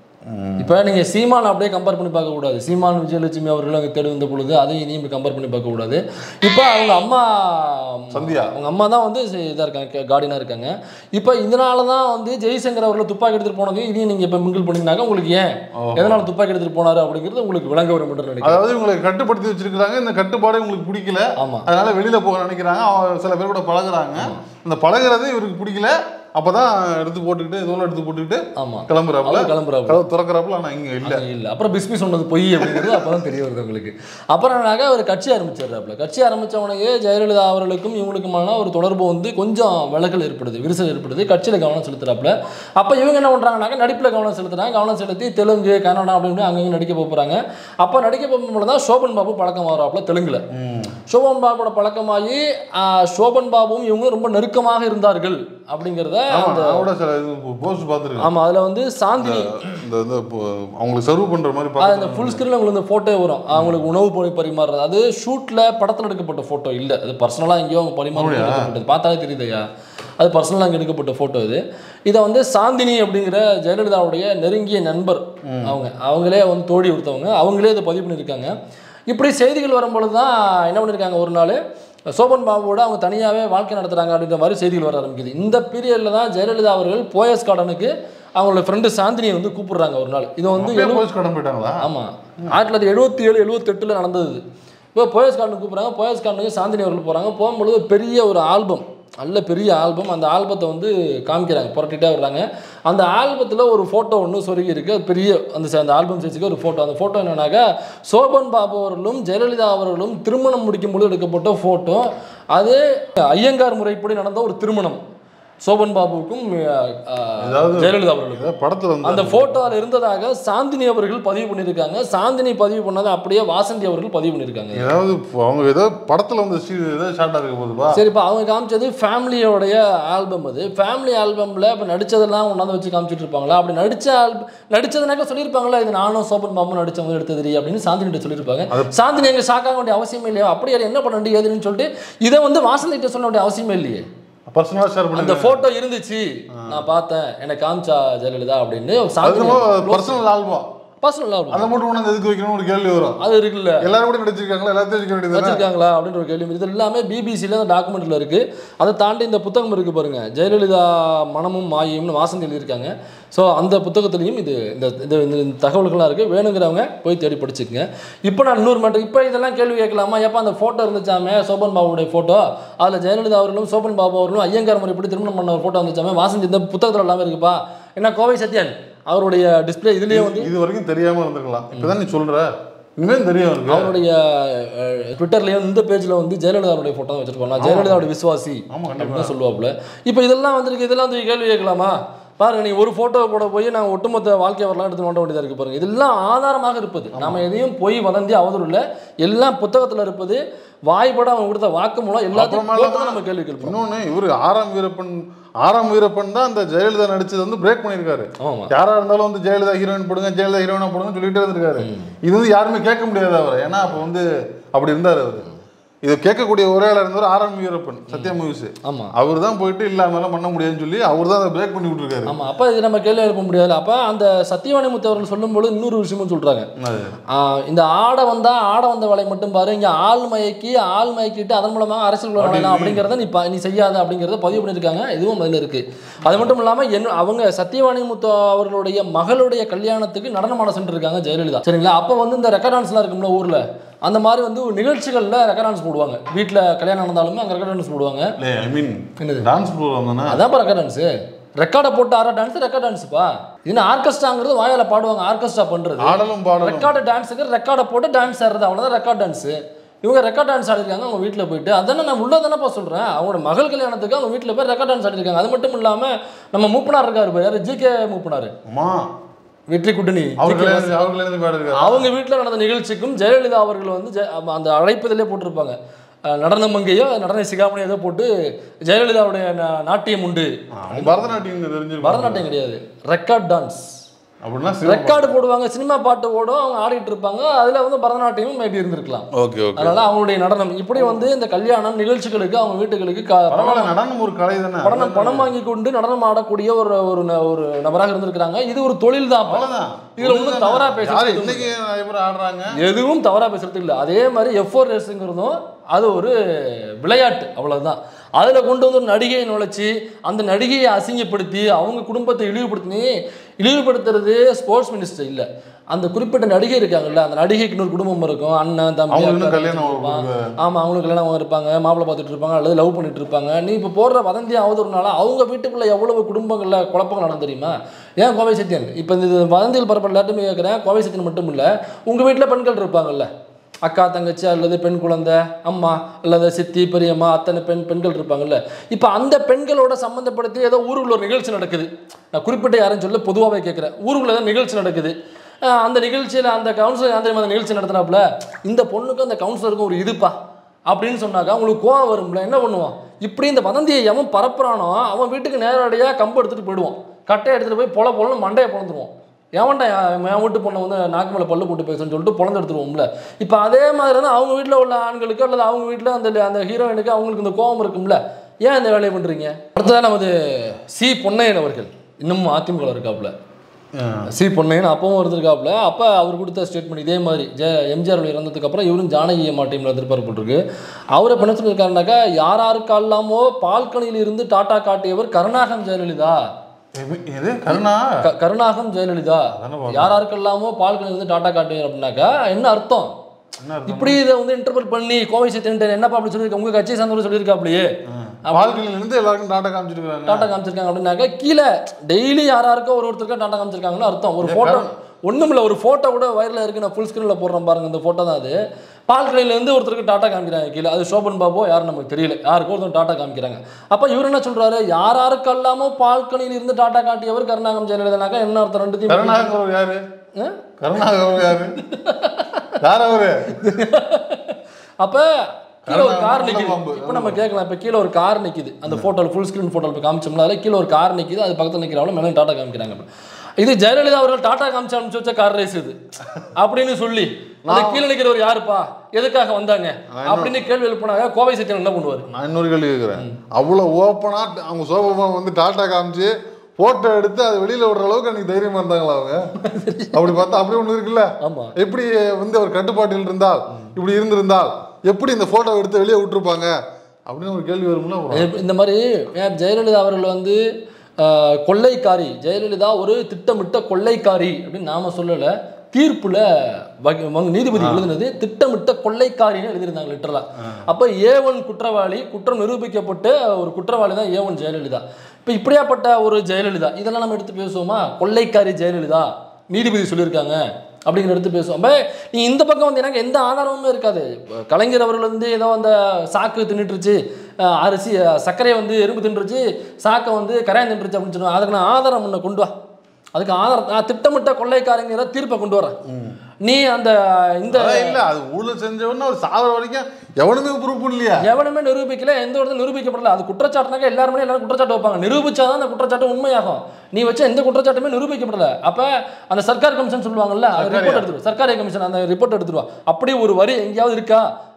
இப்போ நீங்க சீமான் அப்படியே கம்பேர் பண்ணி பார்க்க கூடாது சீமான் விஜயலட்சுமி அவர்கள் அங்கே தேடி வந்த பொழுது அதையும் இதையும் கம்பேர் பண்ணி பார்க்க கூடாது இப்போ அவங்க அம்மா சந்தியா. அவங்க அம்மா தான் வந்து இதாக இருக்காங்க கார்டினாக இருக்காங்க இப்போ இதனால தான் வந்து ஜெய்சங்கர் அவர்கள் துப்பாக்கி எடுத்துட்டு போனதையும் இதையும் நீங்கள் இப்போ மிங்கிள் பண்ணீங்கன்னாக்கா உங்களுக்கு ஏன் எதனால துப்பாக்கி எடுத்துட்டு போனாரு அப்படிங்கிறது உங்களுக்கு விளங்க வரும் என்று நினைக்கிறேன் அதாவது இவங்களை கட்டுப்படுத்தி வச்சிருக்காங்க இந்த கட்டுப்பாடு உங்களுக்கு பிடிக்கல ஆமா அதனால வெளியில போக நினைக்கிறாங்க அவங்க சில பேர் கூட பழகுறாங்க அந்த பழகுறது இவருக்கு பிடிக்கல அப்பதான் எடுத்து போட்டுக்கிட்டு இதெல்லாம் எடுத்து போட்டுக்கிட்டு ஆமா கிளம்புறாப்புல அவர் கிளம்புறாப்புல கதவு திறக்கிறாப்புல ஆனா இங்க இல்ல அங்க இல்ல அப்புறம் பிஸ்மி சொன்னது பொய் அப்படிங்கிறது அப்பதான் தெரிய வருது உங்களுக்கு அப்புறம் என்னன்னாக்கா ஒரு கட்சி ஆரம்பிச்சிடுறாப்புல கட்சி ஆரம்பிச்ச உடனே ஜெயலலிதா அவர்களுக்கும் இவங்களுக்குமான ஒரு தொடர்பு வந்து கொஞ்சம் விலகல் ஏற்படுது விரிசல் ஏற்படுது கட்சியில கவனம் செலுத்துறாப்புல அப்ப இவங்க என்ன பண்றாங்கனாக்கா நடிப்புல கவனம் செலுத்துறாங்க கவனம் செலுத்தி தெலுங்கு கன்னடம் அப்படின்னு அங்கங்க நடிக்க போறாங்க அப்ப நடிக்க போகும்போது தான் சோபன் பாபு பழக்கம் வராப்புல தெலுங்குல சோபன் பாபுவோட பழக்கமாகி ஆஹ், சோபன் பாபுவும் இவங்க ரொம்ப நெருக்கமாக இருந்தார்கள் அப்படிங்கிறத ஆமா அந்த நான் கூட சில போஸ்ட் பார்த்துருக்கேன் ஆமா அதுல வந்து சாந்தினி இந்த இந்த இப்போ அவங்களுக்கு சர்வ் பண்ற மாதிரி அது பார்த்து அந்த ஃபுல் ஸ்க்ரீனில் உங்களுக்கு இந்த ஃபோட்டோ வரும் அவங்களுக்கு உணவு போய் பரிமாறுறது அது ஷூட்டில் படத்தில் எடுக்கப்பட்ட ஃபோட்டோ இல்லை அது பர்சனலாக எங்கேயோ அவங்க பரிமாறி எடுக்கப்பட்டது பார்த்தாலே தெரியுதையா அது பர்சனலாக அங்கே எடுக்கப்பட்ட ஃபோட்டோ இது இதை வந்து சாந்தினி அப்படிங்கிற ஜெயலலிதாவுடைய நெருங்கிய நண்பர் அவங்க அவங்களே வந்து தோழி கொடுத்தவங்க அவங்களே இதை பதிவு பண்ணியிருக்காங்க இப்படி செய்திகள் வரும்பொழுது தான் என்ன பண்ணியிருக்காங்க ஒரு நாள் சோபன் பாபுவோட அவங்க தனியாகவே வாழ்க்கை நடத்துகிறாங்க அப்படின்ற மாதிரி செய்திகள் வர ஆரம்பிக்குது இந்த பீரியடில் தான் ஜெயலலிதா அவர்கள் போயஸ் கார்டனுக்கு அவங்களோட ஃப்ரெண்டு சாந்தினியை வந்து கூப்பிடுறாங்க ஒரு நாள் இது வந்து எழு- போஸ்ட் கடன் போயிட்டாங்களா ஆமாம் ஆயிரத்தி தொள்ளாயிரத்தி எழுபத்தி ஏழு எழுபத்தெட்டில் நடந்தது இது. இப்போ போயஸ் கார்டன் கூப்பிட்றாங்க போயஸ் கார்டனுக்கு சாந்தினி அவர்கள் போகிறாங்க போகும்பொழுது ஒரு பெரிய ஒரு ஆல்பம் நல்ல பெரிய ஆல்பம் அந்த ஆல்பத்தை வந்து காமிக்கிறாங்க புரட்டிட்டே வர்றாங்க அந்த ஆல்பத்தில் ஒரு ஃபோட்டோ ஒன்று சொருகி இருக்கு அது பெரிய அந்த ச- அந்த ஆல்பம் சைஸுக்கு ஒரு ஃபோட்டோ அந்த ஃபோட்டோ என்னன்னாக்கா சோபன் பாபு அவர்களும் ஜெயலலிதா அவர்களும் திருமணம் முடிக்கும் பொழுது எடுக்கப்பட்ட ஃபோட்டோ அது ஐயங்கார் முறைப்படி நடந்த ஒரு திருமணம் சோபன் பாபுவுக்கும் அஹ், அஹ், ஏதாவது- ஜெயலலிதா அவர்களுக்கும் ஏதோ படத்துல வந்து அந்த போட்டோவில் இருந்ததாக சாந்தினி அவர்கள் பதிவு பண்ணியிருக்காங்க சாந்தினி பதிவு பண்ணதை அப்படியே வாசந்தி அவர்கள் பதிவு பண்ணியிருக்காங்க ஏதாவது அவங்க ஏதோ படத்துல வந்து சி- ஏதோ ஷார்ட்டா இருக்க போதுப்பா சரி இப்போ அவங்க காமிச்சது ஃபேமிலியோடைய ஆல்பம் அது ஃபேமிலி ஆல்பமில் இப்போ நடிச்சதெல்லாம் கொண்டாந்து வச்சு காமிச்சிட்டு இருப்பாங்களா அப்படி நடிச்ச ஆல்பம் நடிச்சதுனாக்க சொல்லியிருப்பாங்களா இது நானும் சோபன் பாபும் நடிச்சவங்க எடுத்தது அப்படின்னு சாந்தினிட்ட சொல்லியிருப்பாங்க சாந்தினி எங்க ஷாக்காக வேண்டிய அவசியமே இல்லையா அப்படியே என்ன பண்ண வேண்டிய ஏதுன்னு சொல்லிட்டு இதை வந்து வாசந்திட்ட சொல்ல வேண்டிய அவசியமே இல்லையே பர்சனலா ஷேர் அந்த பண்ணி போட்டோ இருந்துச்சு நான் பார்த்தேன் எனக்கு காமிச்சா ஜெயலலிதா அப்படின்னு அது Chandini personal album personal album அதை மட்டும் கொண்டு எதுக்கு வைக்கணும்னு ஒரு கேள்வி வரும் அது இருக்குல்ல எல்லாரும் கூட நடிச்சிருக்காங்களா எல்லாத்தையும் வச்சுக்க வேண்டியது வச்சிருக்காங்களா அப்படின்ற ஒரு கேள்வி இது எல்லாமே பிபிசியில் அந்த டாக்குமெண்ட்டில் இருக்குது அதை தாண்டி இந்த புத்தகம் இருக்குது பாருங்க ஜெயலலிதா மனமும் மாயையும்னு வாசந்தி எழுதியிருக்காங்க ஸோ அந்த புத்தகத்துலேயும் இது இந்த இந்த இந்த தகவல்கள்லாம் இருக்குது வேணுங்கிறவங்க போய் தேடி படிச்சுக்கங்க இப்போ நான் இன்னொரு மட்டும் இப்போ இதெல்லாம் கேள்வி கேட்கலாமா எப்போ அந்த ஃபோட்டோ இருந்துச்சாமே சோபன் பாபுடைய ஃபோட்டோ அதில் ஜெயலலிதா அவர்களும் சோபன் பாபு அவர்களும் ஐயங்கார் முறைப்படி திருமணம் பண்ண ஒரு ஃபோட்டோ வந்துச்சாமே வாசந்தி இந்த புத்தகத்தில் எல்லாமே இருக்குப்பா என்ன கோவை சத்யன் அவருடைய டிஸ்பிளே இதுலேயே வந்து இது வரைக்கும் தெரியாம இருந்திருக்கலாம் இப்பதான் நீ சொல்ற இனிமேல் தெரியும் இருக்கு அவருடைய ட்விட்டர்லேயும் இந்த பேஜில் வந்து ஜெயலலிதாவுடைய ஃபோட்டோ வச்சிருப்பாங்க நான் ஜெயலலிதாவுடைய விசுவாசி ஆமா, கண்டிப்பா. அப்படின்னு சொல்லுவாப்புல இப்போ இதெல்லாம் வந்திருக்கு இதெல்லாம் வந்து கேள்வி கேட்கலாமா பாருங்க நீ ஒரு ஃபோட்டோ போட போய் நாங்கள் ஒட்டுமொத்த வாழ்க்கை வரலாம் எடுத்து நோண்ட வேண்டியதாக இருக்கு பாருங்க இதெல்லாம் ஆதாரமாக இருப்பது நாம எதையும் போய் வதந்தி அவதூறு இல்லை எல்லாம் புத்தகத்தில் இருப்பது வாய்ப்பட அவங்க கொடுத்த வாக்கு மூலம் எல்லாத்தையும் அப்புறமா போட்டு தான் நம்ம கேள்வி கேட்போம் இன்னொன்னு இவரு ஆறாம் வீரப்பன் ஆறாம் வீரப்பன் தான் அந்த ஜெயலலிதா நடிச்சது வந்து பிரேக் பண்ணியிருக்காரு ஆமா யாரா இருந்தாலும் வந்து ஜெயலலிதா ஹீரோயின் போடுங்க ஜெயலலிதா ஹீரோயினா போடுங்க சொல்லிட்டே இருந்திருக்காரு இது வந்து யாருமே கேட்க முடியாது அவர் ஏன்னா அப்போ வந்து அப்படி இருந்தார் அவர் இதை கேட்கக்கூடிய ஒரே ஆளா இருந்தவர் R M Veerappan Sathya movies ஆமா அவர் தான் போயிட்டு இல்ல அதெல்லாம் பண்ண முடியாதுன்னு சொல்லி அவர் தான் அதை பிரேக் பண்ணி விட்டுருக்காரு ஆமா அப்ப இது நம்ம கேள்வி எழுப்ப முடியாது அப்ப அந்த சத்தியவாணி முத்து அவர்கள் சொல்லும்போது இன்னொரு விஷயமும் சொல்றாங்க அது. ஆஹ் இந்த ஆடை வந்தா ஆடை வந்த வேலையை மட்டும் பாரு இங்க ஆள் மயக்கி ஆள் மயக்கிட்டு அதன் மூலமாக அரசியல் நுழையலாம் அப்படிங்கிறத நீ ப- நீ செய்யாத அப்படிங்கிறத பதிவு பண்ணியிருக்காங்க இதுவும் அதில் இருக்கு அது மட்டும் இல்லாம என்ன அவங்க சத்தியவாணி முத்து அவர்களுடைய மகளுடைய கல்யாணத்துக்கு நடனமாட சென்று இருக்காங்க ஜெயலலிதா சரிங்களா அப்போ வந்து இந்த ரெக்கார்ட் டான்ஸ்லாம் இருக்கும்ல ஊர்ல அந்த மாதிரி வந்து ஒரு நிகழ்ச்சிகள்ல ரெக்கார்ட் டான்ஸ் போடுவாங்க வீட்டில் கல்யாணம் நடந்தாலுமே அங்கே ரெக்கார்ட் டான்ஸ் போடுவாங்க இல்லை ஐ மீன் என்னது? டான்ஸ் ப்ரோக்ராம் தானே அதான் ரெக்கார்ட் டான்ஸு ரெக்கார்டை போட்டு ஆடுற டான்ஸ் ரெக்கார்ட் டான்ஸுப்பா இது ஆர்கெஸ்ட்ராங்கிறது வாயால பாடுவாங்க ஆர்கெஸ்ட்ரா பண்றது ஆடலும் பாடலும் ரெக்கார்டு டான்ஸுக்கு ரெக்கார்டை போட்டு டான்ஸ் ஆடுறது அவ்வளோதான் ரெக்கார்ட் டான்ஸு இவங்க ரெக்கார்ட் டான்ஸ் ஆடிருக்காங்க அவங்க வீட்டில் போயிட்டு அதானே நான் உள்ள தானேப்பா சொல்கிறேன் அவங்களோட மகள் கல்யாணத்துக்கு அவங்க வீட்டில் போய் ரெக்கார்ட் டான்ஸ் ஆடிருக்காங்க அது மட்டும் இல்லாமல் நம்ம மூப்பனார் இருக்காரு பாரு யார் ஜிகே மூப்பனார் அம்மா வெற்றி குட்டணி அவர் GK கல்யாணம் அவர் கல்யாணத்துக்கு பாடிருக்காரு அவங்க வீட்டில் நடந்த நிகழ்ச்சிக்கும் ஜெயலலிதா அவர்கள் வந்து ஜெ- அப்ப அந்த அழைப்பதிலே போட்டிருப்பாங்க அஹ் நடன மங்கையோ நடன சிகாமணியோ ஏதோ போட்டு ஜெயலலிதாவுடைய நா- நாட்டியம் உண்டு அவன் பரதநாட்டியம் தெரிஞ்சிருக்கும் பரதநாட்டியம் கிடையாது ரெக்கார்ட் டான்ஸ் அப்படின்னா சிறப்பு. ரெக்கார்டு போடுவாங்க சினிமா பாட்டு ஓடும் அவங்க ஆடிட்டு இருப்பாங்க அதுல வந்து பரதநாட்டியமும் மேபி இருந்திருக்கலாம் ஓகே ஓகே அதனால அவங்களுடைய நடனம் இப்படி வந்து இந்த கல்யாணம் நிகழ்ச்சிகளுக்கு அவங்க வீட்டுகளுக்கு க- பரவாயில்ல நடனம் ஒரு கலை தானே பணம் பணம் வாங்கி கொண்டு நடனம் ஆடக்கூடிய ஒரு ஒரு ந- ஒரு நபராக இருந்திருக்கிறாங்க இது ஒரு தொழில் தான் அவ்வளவுதான் இதுல ஒன்றும் தவறா யாரு பேசுறது இன்னைக்கு நிறைய பேர் ஆடுறாங்க எதுவும் தவறா பேசுறது இல்லை அதே மாதிரி எஃப் ஃபோர் ரேஸுங்கிறதும் அது ஒரு விளையாட்டு அவ்வளவுதான் அதுல கொண்டு வந்து ஒரு நடிகையை நுழைச்சி அந்த நடிகையை அசிங்கப்படுத்தி அவங்க குடும்பத்தை இழிவுபடுத்தி இழிவுபடுத்துறது ஸ்போர்ட்ஸ் மினிஸ்டர் இல்லை அந்த குறிப்பிட்ட நடிகை இருக்காங்கல்ல அந்த நடிகைக்கு இன்னொரு குடும்பம் இருக்கும் அண்ணன் தம்பி அவங்க இன்னும் அக்கா, கல்யாணம் இருப்பான். ஆமா அவங்களுக்கு கல்யாணம் இருப்பாங்க மாப்பிள்ளை பார்த்துட்டு இருப்பாங்க அல்லது லவ் பண்ணிட்டு இருப்பாங்க நீ இப்போ போடுற வதந்தி அவதூறுனால அவங்க வீட்டுக்குள்ள எவ்வளவு குடும்பங்கள்ல குழப்பங்கள் நடந்து தெரியுமா ஏன் கோவை சத்தியன் இப்போ இந்த வதந்தியில் பரப்ப எல்லாத்தையுமே கேட்குறேன் கோவை சத்தியன் மட்டும் இல்லை உங்க வீட்டில் பெண்கள் இருப்பாங்கல்ல அக்கா தங்கச்சி அல்லது பெண் குழந்தை அம்மா அல்லது சித்தி பெரியம்மா அத்தனை பெண் பெண்கள் இருப்பாங்கல்ல இப்போ அந்த பெண்களோட சம்மந்தப்படுத்தி ஏதோ ஊருக்குள்ள ஒரு நிகழ்ச்சி நடக்குது நான் குறிப்பிட்ட யாரும் சொல்ல பொதுவாகவே கேட்குறேன் ஊருக்குள்ள ஏதோ நிகழ்ச்சி நடக்குது அஹ் அந்த நிகழ்ச்சியில் அந்த கவுன்சிலர் அந்த அந்த நிகழ்ச்சி நடத்தினாப்புல இந்த பொண்ணுக்கும் அந்த கவுன்சிலருக்கும் ஒரு இதுப்பா அப்படின்னு சொன்னாக்கா உங்களுக்கு கோவம் வரும்ல என்ன பண்ணுவான் இப்படி இந்த வதந்தியை எவன் பரப்புறானோ அவன் வீட்டுக்கு நேரடியாக கம்பு எடுத்துகிட்டு போயிடுவான் கட்டையை எடுத்துகிட்டு போய் பொல பொலன்னு மண்டையை பொழந்துருவான் எவன்டா என் என் வீட்டு பொண்ணை வந்து நாக்கு மேலே பல்லு போட்டு பேசுன்னு சொல்லிட்டு பொழந்து எடுத்துருவோம்ல இப்போ அதே மாதிரி தான் அவங்க வீட்டில் உள்ள ஆண்களுக்கு அல்லது அவங்க வீட்டில் அந்த அந்த ஹீரோயினுக்கு அவங்களுக்கு இந்த கோவம் இருக்கும்ல ஏன் இந்த வேலையை பண்ணுறீங்க அடுத்ததாக நமது சி பொன்னையன் அவர்கள் இன்னமும் அதிமுக இருக்காப்புல சி பொன்னையன் அப்பவும் இருந்திருக்காப்புல அப்போ அவர் கொடுத்த ஸ்டேட்மெண்ட் இதே மாதிரி ஜெ எம்ஜிஆர் இறந்ததுக்கு அப்புறம் இவரும் ஜானகி அம்மா டீமில் எதிர்பார்ப்பட்டிருக்கு அவர் இப்போ என்ன சொல்லியிருக்காருனாக்கா யார் யாருக்கெல்லாமோ பால்கனியில் இருந்து டாட்டா காட்டியவர் கருணாகம் ஜெயலலிதா எது- எது கருணா க- கருணாகம் ஜெயலலிதா அதானே பார்த்தேன். யார் யாருக்கெல்லாமோ பால்கனியில் இருந்து டாட்டா காட்டியவர் அப்படின்னாக்கா என்ன அர்த்தம் என்ன அர்த்தம்? இப்படி இதை வந்து இன்டர்பிரட் பண்ணி கோவை சத்தியன் என்னப்பா அப்படி சொல்லியிருக்க உங்க கட்சியை சார்ந்தவர் சொல்லியிருக்காப்லையே வாழ்க்கையில இருந்து எல்லாருக்கும் டாட்டா காமிச்சிருக்காங்க டாட்டா காமிச்சிருக்காங்க அப்படின்னாக்கா கீழே டெய்லி யார் யாருக்கோ ஒரு ஒருத்தருக்கா டாட்டா காமிச்சிருக்காங்கன்னு அர்த்தம் ஒரு ஃபோட்டோ ஒன்றும் ஒரு ஃபோட்டோ கூட வைரலாக இருக்கு நான் ஃபுல் ஸ்க்ரீனில் போடுறேன் பாருங்க இந்த ஃபோட்டோ தான் அது பால்கடையிலேருந்து ஒருத்தருக்கு டாட்டா காமிக்கிறாங்க கீழே அது சோபன் பாபோ யாரும் நமக்கு தெரியல யாருக்கோ ஒருத்தர் டாட்டா காமிக்கிறாங்க அப்போ இவர் என்ன சொல்றாரு யார் யாருக்கெல்லாமோ பால்கனியில் இருந்து டாட்டா காட்டியவர் கருணாகம் ஜெயலலிதானாக்கா என்ன அர்த்தம் ரெண்டுத்தையும் கருணாகர் யாரு ஆ? கருணாகர் யாரு யார் அவரு அப்போ கீழே ஒரு கார் நல்ல நிக்குது பாம்பு. இப்போ நம்ம கேட்கலாம் இப்போ கீழே ஒரு கார் நிக்குது அந்த ஃபோட்டோவில் ஃபுல் ஸ்க்ரீன் ஃபோட்டோவில் போய் காமிச்சோம்னா அதில் கீழே ஒரு கார் நிக்குது அது பக்கத்தில் நிற்கிறவள மேலே டாட்டா காமிக்கிறாங்க இப்ப. இது ஜெயலலிதா அவர்கள் டாட்டா காமிச்சு அனுப்பிச்சு வச்ச கார் ரேஸ் இது அப்படின்னு சொல்லி அந்த கீழே நிற்கிறவர் யாருப்பா எதுக்காக வந்தாங்க அப்படின்னு கேள்வி எழுப்பினாங்க கோவை சத்தியன் என்ன பண்ணுவார் நான் இன்னொரு கேள்வி கேட்குறேன் அவ்வளோ ஓப்பனா அவங்க சோபமா வந்து டாட்டா காமிச்சு போட்டோ எடுத்து அதை வெளியில விடுற அளவுக்கு அன்னைக்கு தைரியமா இருந்தாங்களா அவங்க அப்படி பார்த்தா அப்படி ஒண்ணு இருக்குல்ல ஆமா எப்படி வந்து அவர் கட்டுப்பாட்டில் இருந்தால் இப்படி இருந்திருந்தால் எப்படி இந்த போட்டோ எடுத்து வெளியே விட்டுருப்பாங்க அப்படின்னு ஒரு கேள்வி வரும்ல வரும். இந்த மாதிரி ஏன் ஜெயலலிதா அவர்கள் வந்து ஆஹ், கொள்ளைக்காரி ஜெயலலிதா ஒரு திட்டமிட்ட கொள்ளைக்காரி அப்படின்னு நாம சொல்லலை தீர்ப்புல வகி- வங்க- நீதிபதி எழுதினது திட்டமிட்ட கொள்ளைக்காரின்னு எழுதியிருந்தாங்க லிட்டரலா அப்ப ஏ ஒன் குற்றவாளி குற்றம் நிரூபிக்கப்பட்ட ஒரு குற்றவாளி தான் ஏ ஒன் ஜெயலலிதா இப்ப இப்படியாப்பட்ட ஒரு ஜெயலலிதா இதெல்லாம் நம்ம எடுத்து பேசுவோமா கொள்ளைக்காரி ஜெயலலிதா நீதிபதி சொல்லியிருக்காங்க அப்படிங்கிற எடுத்து பேசுவோம் அப்ப நீ இந்த பக்கம் வந்து எனக்கு எந்த ஆதாரமுமே இருக்காது இப்ப கலைஞர் அவர்கள் வந்து ஏதோ அந்த சாக்கு தின்னுட்டுருச்சு அஹ் அரிசி அஹ் சர்க்கரையை வந்து எறும்பு தின்றுச்சு சாக்கை வந்து கரையான் தின்றுச்சு அப்படின்னு சொல்லுவாங்க அதுக்கு நான் ஆதாரம் முன்ன கொண்டு வா அதுக்கு ஆதாரம் நான் திட்டமிட்ட கொள்ளைக்காரங்கிற தீர்ப்பை கொண்டு வரேன் நீ அந்த இந்த அதான் இல்ல அது ஊழல் செஞ்சவன ஒரு சாவர வரைக்கும் எவனுமே ப்ரூஃப் பண்ணலையா எவனுமே நிரூபிக்கல எந்த இடத்துல நிரூபிக்கப்படல அது குற்றச்சாட்டுனாக்க எல்லாருமே எல்லாரும் குற்றச்சாட்டு வைப்பாங்க நிரூபிச்சாதான் அந்த குற்றச்சாட்டு உண்மையாகும் நீ வச்ச எந்த குற்றச்சாட்டுமே நிரூபிக்கப்படல அப்ப அந்த சர்க்கார் கமிஷன் சொல்லுவாங்கல்ல அது ரிப்போர்ட் எடுத்துருவா சர்க்காரி கமிஷன் அந்த ரிப்போர்ட் எடுத்துருவா அப்படி ஒரு வரி எங்கேயாவது இருக்கா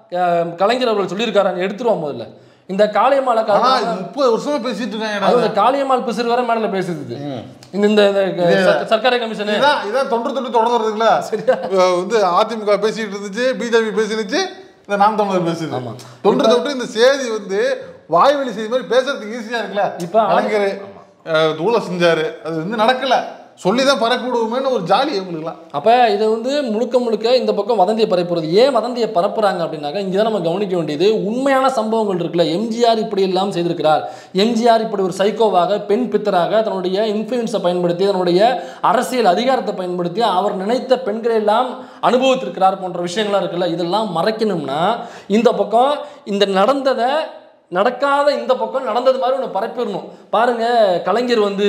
அஹ், கலைஞர் அவர்கள் சொல்லியிருக்காரு எடுத்துருவோம் முதல்ல இந்த காளியம்மாளை ஆனா கா- இது முப்பது வருஷமா பேசிட்டு இருக்காங்க அது இந்த காளியம்மாள் பிசுறு வர மேடல பேசுது இது. இந்த இந்த இந்த சர்க்க- சர்க்கரை கமிஷனு இதான் இதான் தொன்று தொட்டு தொடர்ந்து இருக்குல்ல அஹ் வந்து அதிமுக பேசிட்டு இருந்துச்சு பிஜேபி பேசினுச்சு இந்த நாம் தமிழர் பேசுது தொன்று தொட்டு இந்த செய்தி வந்து வாய்வழி செய்தி மாதிரி பேசுறதுக்கு ஈஸியா இருக்குல்ல இப்ப ஆ- கலைஞர் அஹ், தூளை செஞ்சாரு அது வந்து நடக்கல சொல்லி தான் பறக்க விடுவோமேன்னு ஒரு ஜாலி இவங்களுக்குலாம் அப்போ இதை வந்து முழுக்க முழுக்க இந்த பக்கம் வதந்தியை பரப்புறது ஏன் வதந்தியை பரப்புறாங்க அப்படின்னாக்கா இங்கே தான் நம்ம கவனிக்க வேண்டியது உண்மையான சம்பவங்கள் இருக்குல்ல எம்ஜிஆர் இப்படி எல்லாம் செய்திருக்கிறார் எம்ஜிஆர் இப்படி ஒரு சைக்கோவாக பெண் பித்தராக தன்னுடைய இன்ஃப்ளூயன்ஸை பயன்படுத்தி தன்னுடைய அரசியல் அதிகாரத்தை பயன்படுத்தி அவர் நினைத்த பெண்களை எல்லாம் அனுபவித்திருக்கிறார் போன்ற விஷயங்கள்லாம் இருக்குல்ல இதெல்லாம் மறைக்கணும்னா இந்த பக்கம் இந்த நடந்ததை நடக்காத இந்த பக்கம் நடந்தது மாதிரி ஒன்று பரப்பிடணும் பாருங்க கலைஞர் வந்து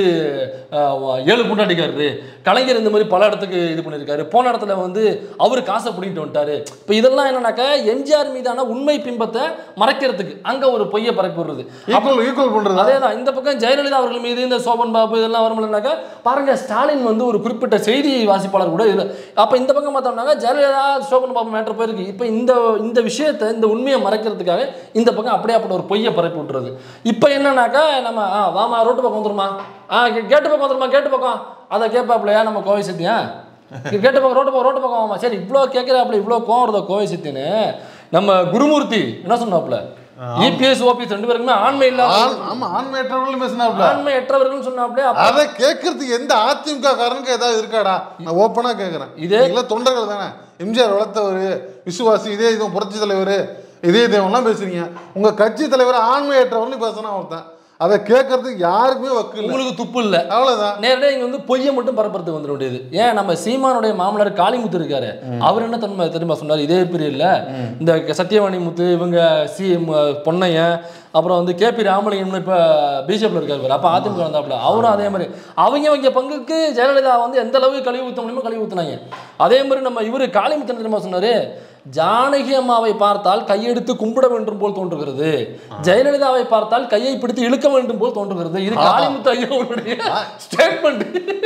அஹ், ஏழு பொண்டாட்டிக்காரரு கலைஞர் இந்த மாதிரி பல இடத்துக்கு இது பண்ணியிருக்காரு போன இடத்துல வந்து அவர் காசை பிடிக்கிட்டு வந்துட்டாரு இப்போ இதெல்லாம் என்னன்னாக்கா எம்ஜிஆர் மீதான உண்மை பிம்பத்தை மறைக்கிறதுக்கு அங்கே ஒரு பொய்யை பரப்பி விடுறது ஈக்குவல் ஈக்குவல் பண்றதா அதே தான் இந்த பக்கம் ஜெயலலிதா அவர்கள் மீது இந்த சோபன் பாபு இதெல்லாம் வரும்லனாக்கா பாருங்க ஸ்டாலின் வந்து ஒரு குறிப்பிட்ட செய்தி வாசிப்பாளர் கூட இல்லை அப்போ இந்த பக்கம் பார்த்தோம்னாக்கா ஜெயலலிதா சோபன் பாபு மேட்டர் போயிருக்கு இப்போ இந்த இந்த விஷயத்தை இந்த உண்மையை மறைக்கிறதுக்காக இந்த பக்கம் அப்படியே அப்படி ஒரு பொய்யை பரப்பி விட்டுறது இப்போ என்னன்னாக்கா நம்ம ஆ வாமா ரோட்டு பக்கம் வந்துருமா ஆ கே- கேட்டு பக்கம் வந்துருமா கேட்டு பக்கம் அதை கேட்பாப்லையா நம்ம கோவை சத்தியா கேட்டு பக்கம் ரோட்டு பக்கம் ரோட்டு பக்கம் ஆமா சரி இவ்வளோ கேட்குறாப்புல இவ்வளோ கோவம் வருதோ கோவை சத்தின்னு நம்ம குருமூர்த்தி என்ன சொன்னாப்புல இபிஎஸ் ஓபிஎஸ் ரெண்டு பேருக்குமே ஆண்மை இல்லாத ஆண்- ஆமா ஆண்மையற்றவர்களும் பேசினாப்ல ஆண்மை எற்றவர்கள் சொன்னாப்லே அப்ப அதை கேட்கறதுக்கு எந்த அதிமுக காரனுக்கு ஏதாவது இருக்காடா நான் ஓப்பனா கேட்கறேன் இதே- இதே தொண்டர்கள் தானே எம்ஜிஆர் வளர்த்தவர் விசுவாசி இதே இதுவும் புரட்சி தலைவர் இதே தெய்வம்லாம் பேசுறீங்க உங்க கட்சி தலைவர் ஆண்மையற்றவர்னு பேசினா ஒருத்தன் அதை கேட்கறதுக்கு யாருக்குமே வக்கு இல்லை உங்களுக்கு துப்பு இல்லை அவ்வளவுதான் நேரடியாக இங்க வந்து பொய்யை மட்டும் பரப்புறதுக்கு வந்துட வேண்டியது ஏன் நம்ம சீமானுடைய மாமனார் காளிமுத்து இருக்காரு அவர் என்ன தன்மை தெரியுமா சொன்னார் இதே பீரியட்ல இந்த சத்யவாணி முத்து இவங்க சி ம- பொன்னையன் அப்புறம் வந்து கேபி ராமலிங்கம்னு இப்போ பிஜேபியில் இருக்காரு பாரு. அப்போ அதிமுக வந்தாப்புல அவரும் அதே மாதிரி அவங்க அவங்க பங்குக்கு ஜெயலலிதா வந்து எந்த அளவுக்கு கழுவி ஊற்ற முடியுமோ கழுவி ஊத்துனாங்க அதே மாதிரி நம்ம இவர் காளிமுத்தன் தெரியுமா சொன்னாரு ஜானகி அம்மாவை பார்த்தால் கையெடுத்து கும்பிட வேண்டும் போல் தோன்றுகிறது ஜெயலலிதாவை பார்த்தால் கையை பிடித்து இழுக்க வேண்டும் போல் தோன்றுகிறது இது காளிமுத்து ஐயாவுடைய ஸ்டேட்மெண்ட்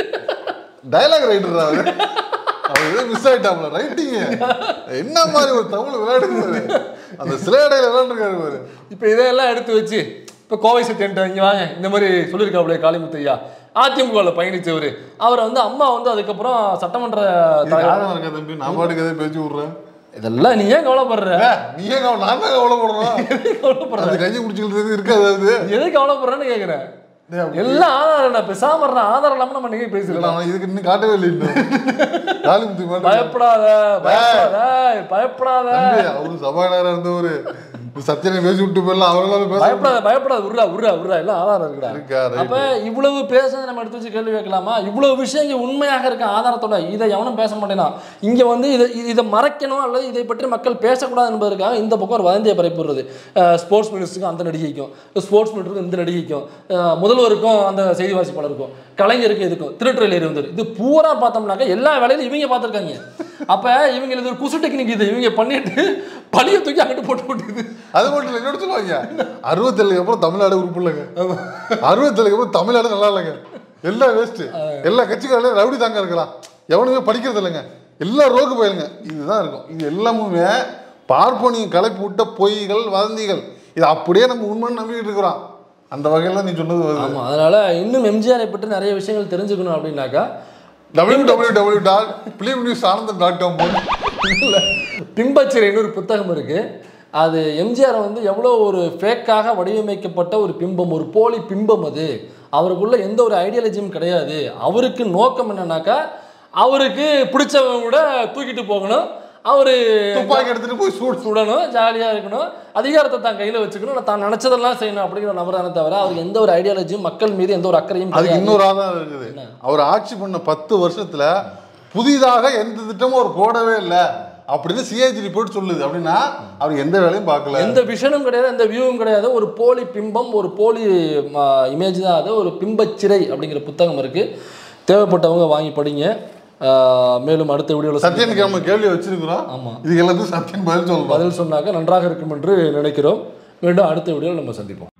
டயலாக் ரைட்டர் அவர் அவர் ஏதோ மிஸ் ஆயிட்டாப்ல ரைட்டிங் என்ன மாதிரி ஒரு தமிழ் விளையாடுறாரு அந்த சிலையடையில விளையாண்டுருக்காரு பாரு இப்போ இதையெல்லாம் எடுத்து வச்சு இப்போ கோவை சத்தியன்ட்ட இங்கே வாங்க இந்த மாதிரி சொல்லியிருக்காப்புல காளிமுத்து ஐயா அதிமுகவில் பயணிச்சவர் அவரை வந்து அம்மா வந்து அதுக்கப்புறம் சட்டமன்ற இது தலைவர் யாரும் இருக்கா தம்பி நான் பாட்டுக்கு எதை பேச்சு விடுறேன் இதெல்லாம் நீ ஏன் கவலைப்படுற ஏ, நீ ஏன் கவலை- நான் தான் கவலைப்படுறோம் கவலைப்படுற அந்த கையை பிடிச்சிக்கிறது இருக்காது அது எதுக்கு கவலைப்படுறேன்னு கேட்குறேன் டேய், அப்படி எல்லாம் ஆதாரம் நான் பேசாம இருந்தேன் ஆதாரம் இல்லாம நம்ம நீங்க இல்ல, பேசிக்கலாம் நான் இதுக்கு இன்னும் காட்டவே இல்லை இன்னும் காளிமுத்து மட்டும் பயப்படாத பயப்படாத பயப்படாத தம்பி, அவரு சபாநாயகரா இருந்தவரு சத்தியனை பேசி விட்டு போயிடலாம் அவர்களால பேச பயப்படாத பயப்படாத உருடா உருடா உருடா எல்லாம் ஆதாரம் இருக்குடா இருக்கா, right. அப்ப இவ்வளவு பேசுனதை நம்ம எடுத்து வச்சு கேள்வி கேட்கலாமா இவ்வளவு விஷயம் இங்க உண்மையாக இருக்க ஆதாரத்தோட இதை எவனும் பேச மாட்டேனா இங்க வந்து இதை இதை மறைக்கணும் அல்லது இதை பற்றி மக்கள் பேசக்கூடாது என்பதற்காக இந்த பக்கம் ஒரு வதந்தியை பரப்பிடுறது ஸ்போர்ட்ஸ் மினிஸ்டருக்கும் அந்த நடிகைக்கும் ஸ்போர்ட்ஸ் மினிஸ்டருக்கும் இந்த நடிகைக்கும் அஹ், முதல்வருக்கும் அந்த செய்தி வாசிப்பாளருக்கும் கலைஞருக்கு இதுக்கும் திருட்டுறையில் ஏறி வந்தது இது பூரா பார்த்தோம்னாக்கா எல்லா வேலையிலும் இவங்க பார்த்துருக்காங்க அப்ப இவங்க இது ஒரு குசு டெக்னிக் இது இவங்க பண்ணிட்டு பழிய தூக்கி அங்கிட்டு போட்டு விட்டுது அது மட்டும் இல்லை என்னோட சொல்லுவாங்க அறுபத்தேழுக்கு அப்புறம் தமிழ்நாடு உறுப்பு இல்லைங்க அறுபத்தேழுக்கு அப்புறம் தமிழ்நாடு நல்லா இல்லைங்க எல்லாம் வேஸ்ட் எல்லா கட்சிக்காரங்களும் ரவுடி தாங்க இருக்கலாம் எவனுமே படிக்கிறது இல்லைங்க எல்லா ரோக்கு போயிருங்க இதுதான் இருக்கும் இது எல்லாமுமே பார்ப்பனியம் கலப்பி விட்ட பொய்கள் வதந்திகள் இது அப்படியே நம்ம உண்மைன்னு நம்பிக்கிட்டு இருக்கிறோம் அந்த வகையில் நீ சொன்னது வருது ஆமா அதனால இன்னும் எம்ஜிஆரை பற்றி நிறைய விஷயங்கள் தெரிஞ்சுக்கணும் அப்படின்னாக்கா W W W dot film news Anandam dot com இல்ல, பிம்பச்சிறைன்னு ஒரு புத்தகம் இருக்கு அது எம்ஜிஆர் வந்து எவ்வளோ ஒரு ஃபேக்காக வடிவமைக்கப்பட்ட ஒரு பிம்பம் ஒரு போலி பிம்பம் அது அவருக்குள்ள எந்த ஒரு ஐடியாலஜியும் கிடையாது அவருக்கு நோக்கம் என்னன்னாக்கா அவருக்கு பிடிச்சவங்க கூட தூக்கிட்டு போகணும் அவரு துப்பாக்கி எடுத்துட்டு போய் சூடு சுடணும் ஜாலியாக இருக்கணும் அதிகாரத்தை தான் கையில் வச்சுக்கணும் தான் நினச்சதெல்லாம் செய்யணும் அப்படிங்கிற நபர் தானே தவிர அவருக்கு எந்த ஒரு ஐடியாலஜியும் மக்கள் மீது எந்த ஒரு அக்கறையும் அதுக்கு கிடையாது. இன்னொரு ஆதாரம் இருக்குது அவர் ஆட்சி பண்ண பத்து வருஷத்துல புதிதாக எந்த திட்டமும் அவர் போடவே இல்லை அப்படின்னு சிஏஜி ரிப்போர்ட் சொல்லுது அப்படின்னா அவர் எந்த வேலையும் பார்க்கல எந்த விஷனும் கிடையாது எந்த வியூவும் கிடையாது ஒரு போலி பிம்பம் ஒரு போலி இமேஜ் தான் அது ஒரு பிம்பச்சிறை அப்படிங்கிற புத்தகம் இருக்கு தேவைப்பட்டவங்க வாங்கி படிங்க ஆஹ் மேலும் அடுத்த வீடியோவில் சத்யனுக்கு நம்ம கேள்வி வச்சிருக்கிறோம் ஆமா. இதுக்கு எல்லாத்துக்கும் சத்யன் பதில் சொல்லணும் பதில் சொன்னாக்க நன்றாக இருக்கும் என்று நினைக்கிறோம் மீண்டும் அடுத்த வீடியோவில் நம்ம சந்திப்போம்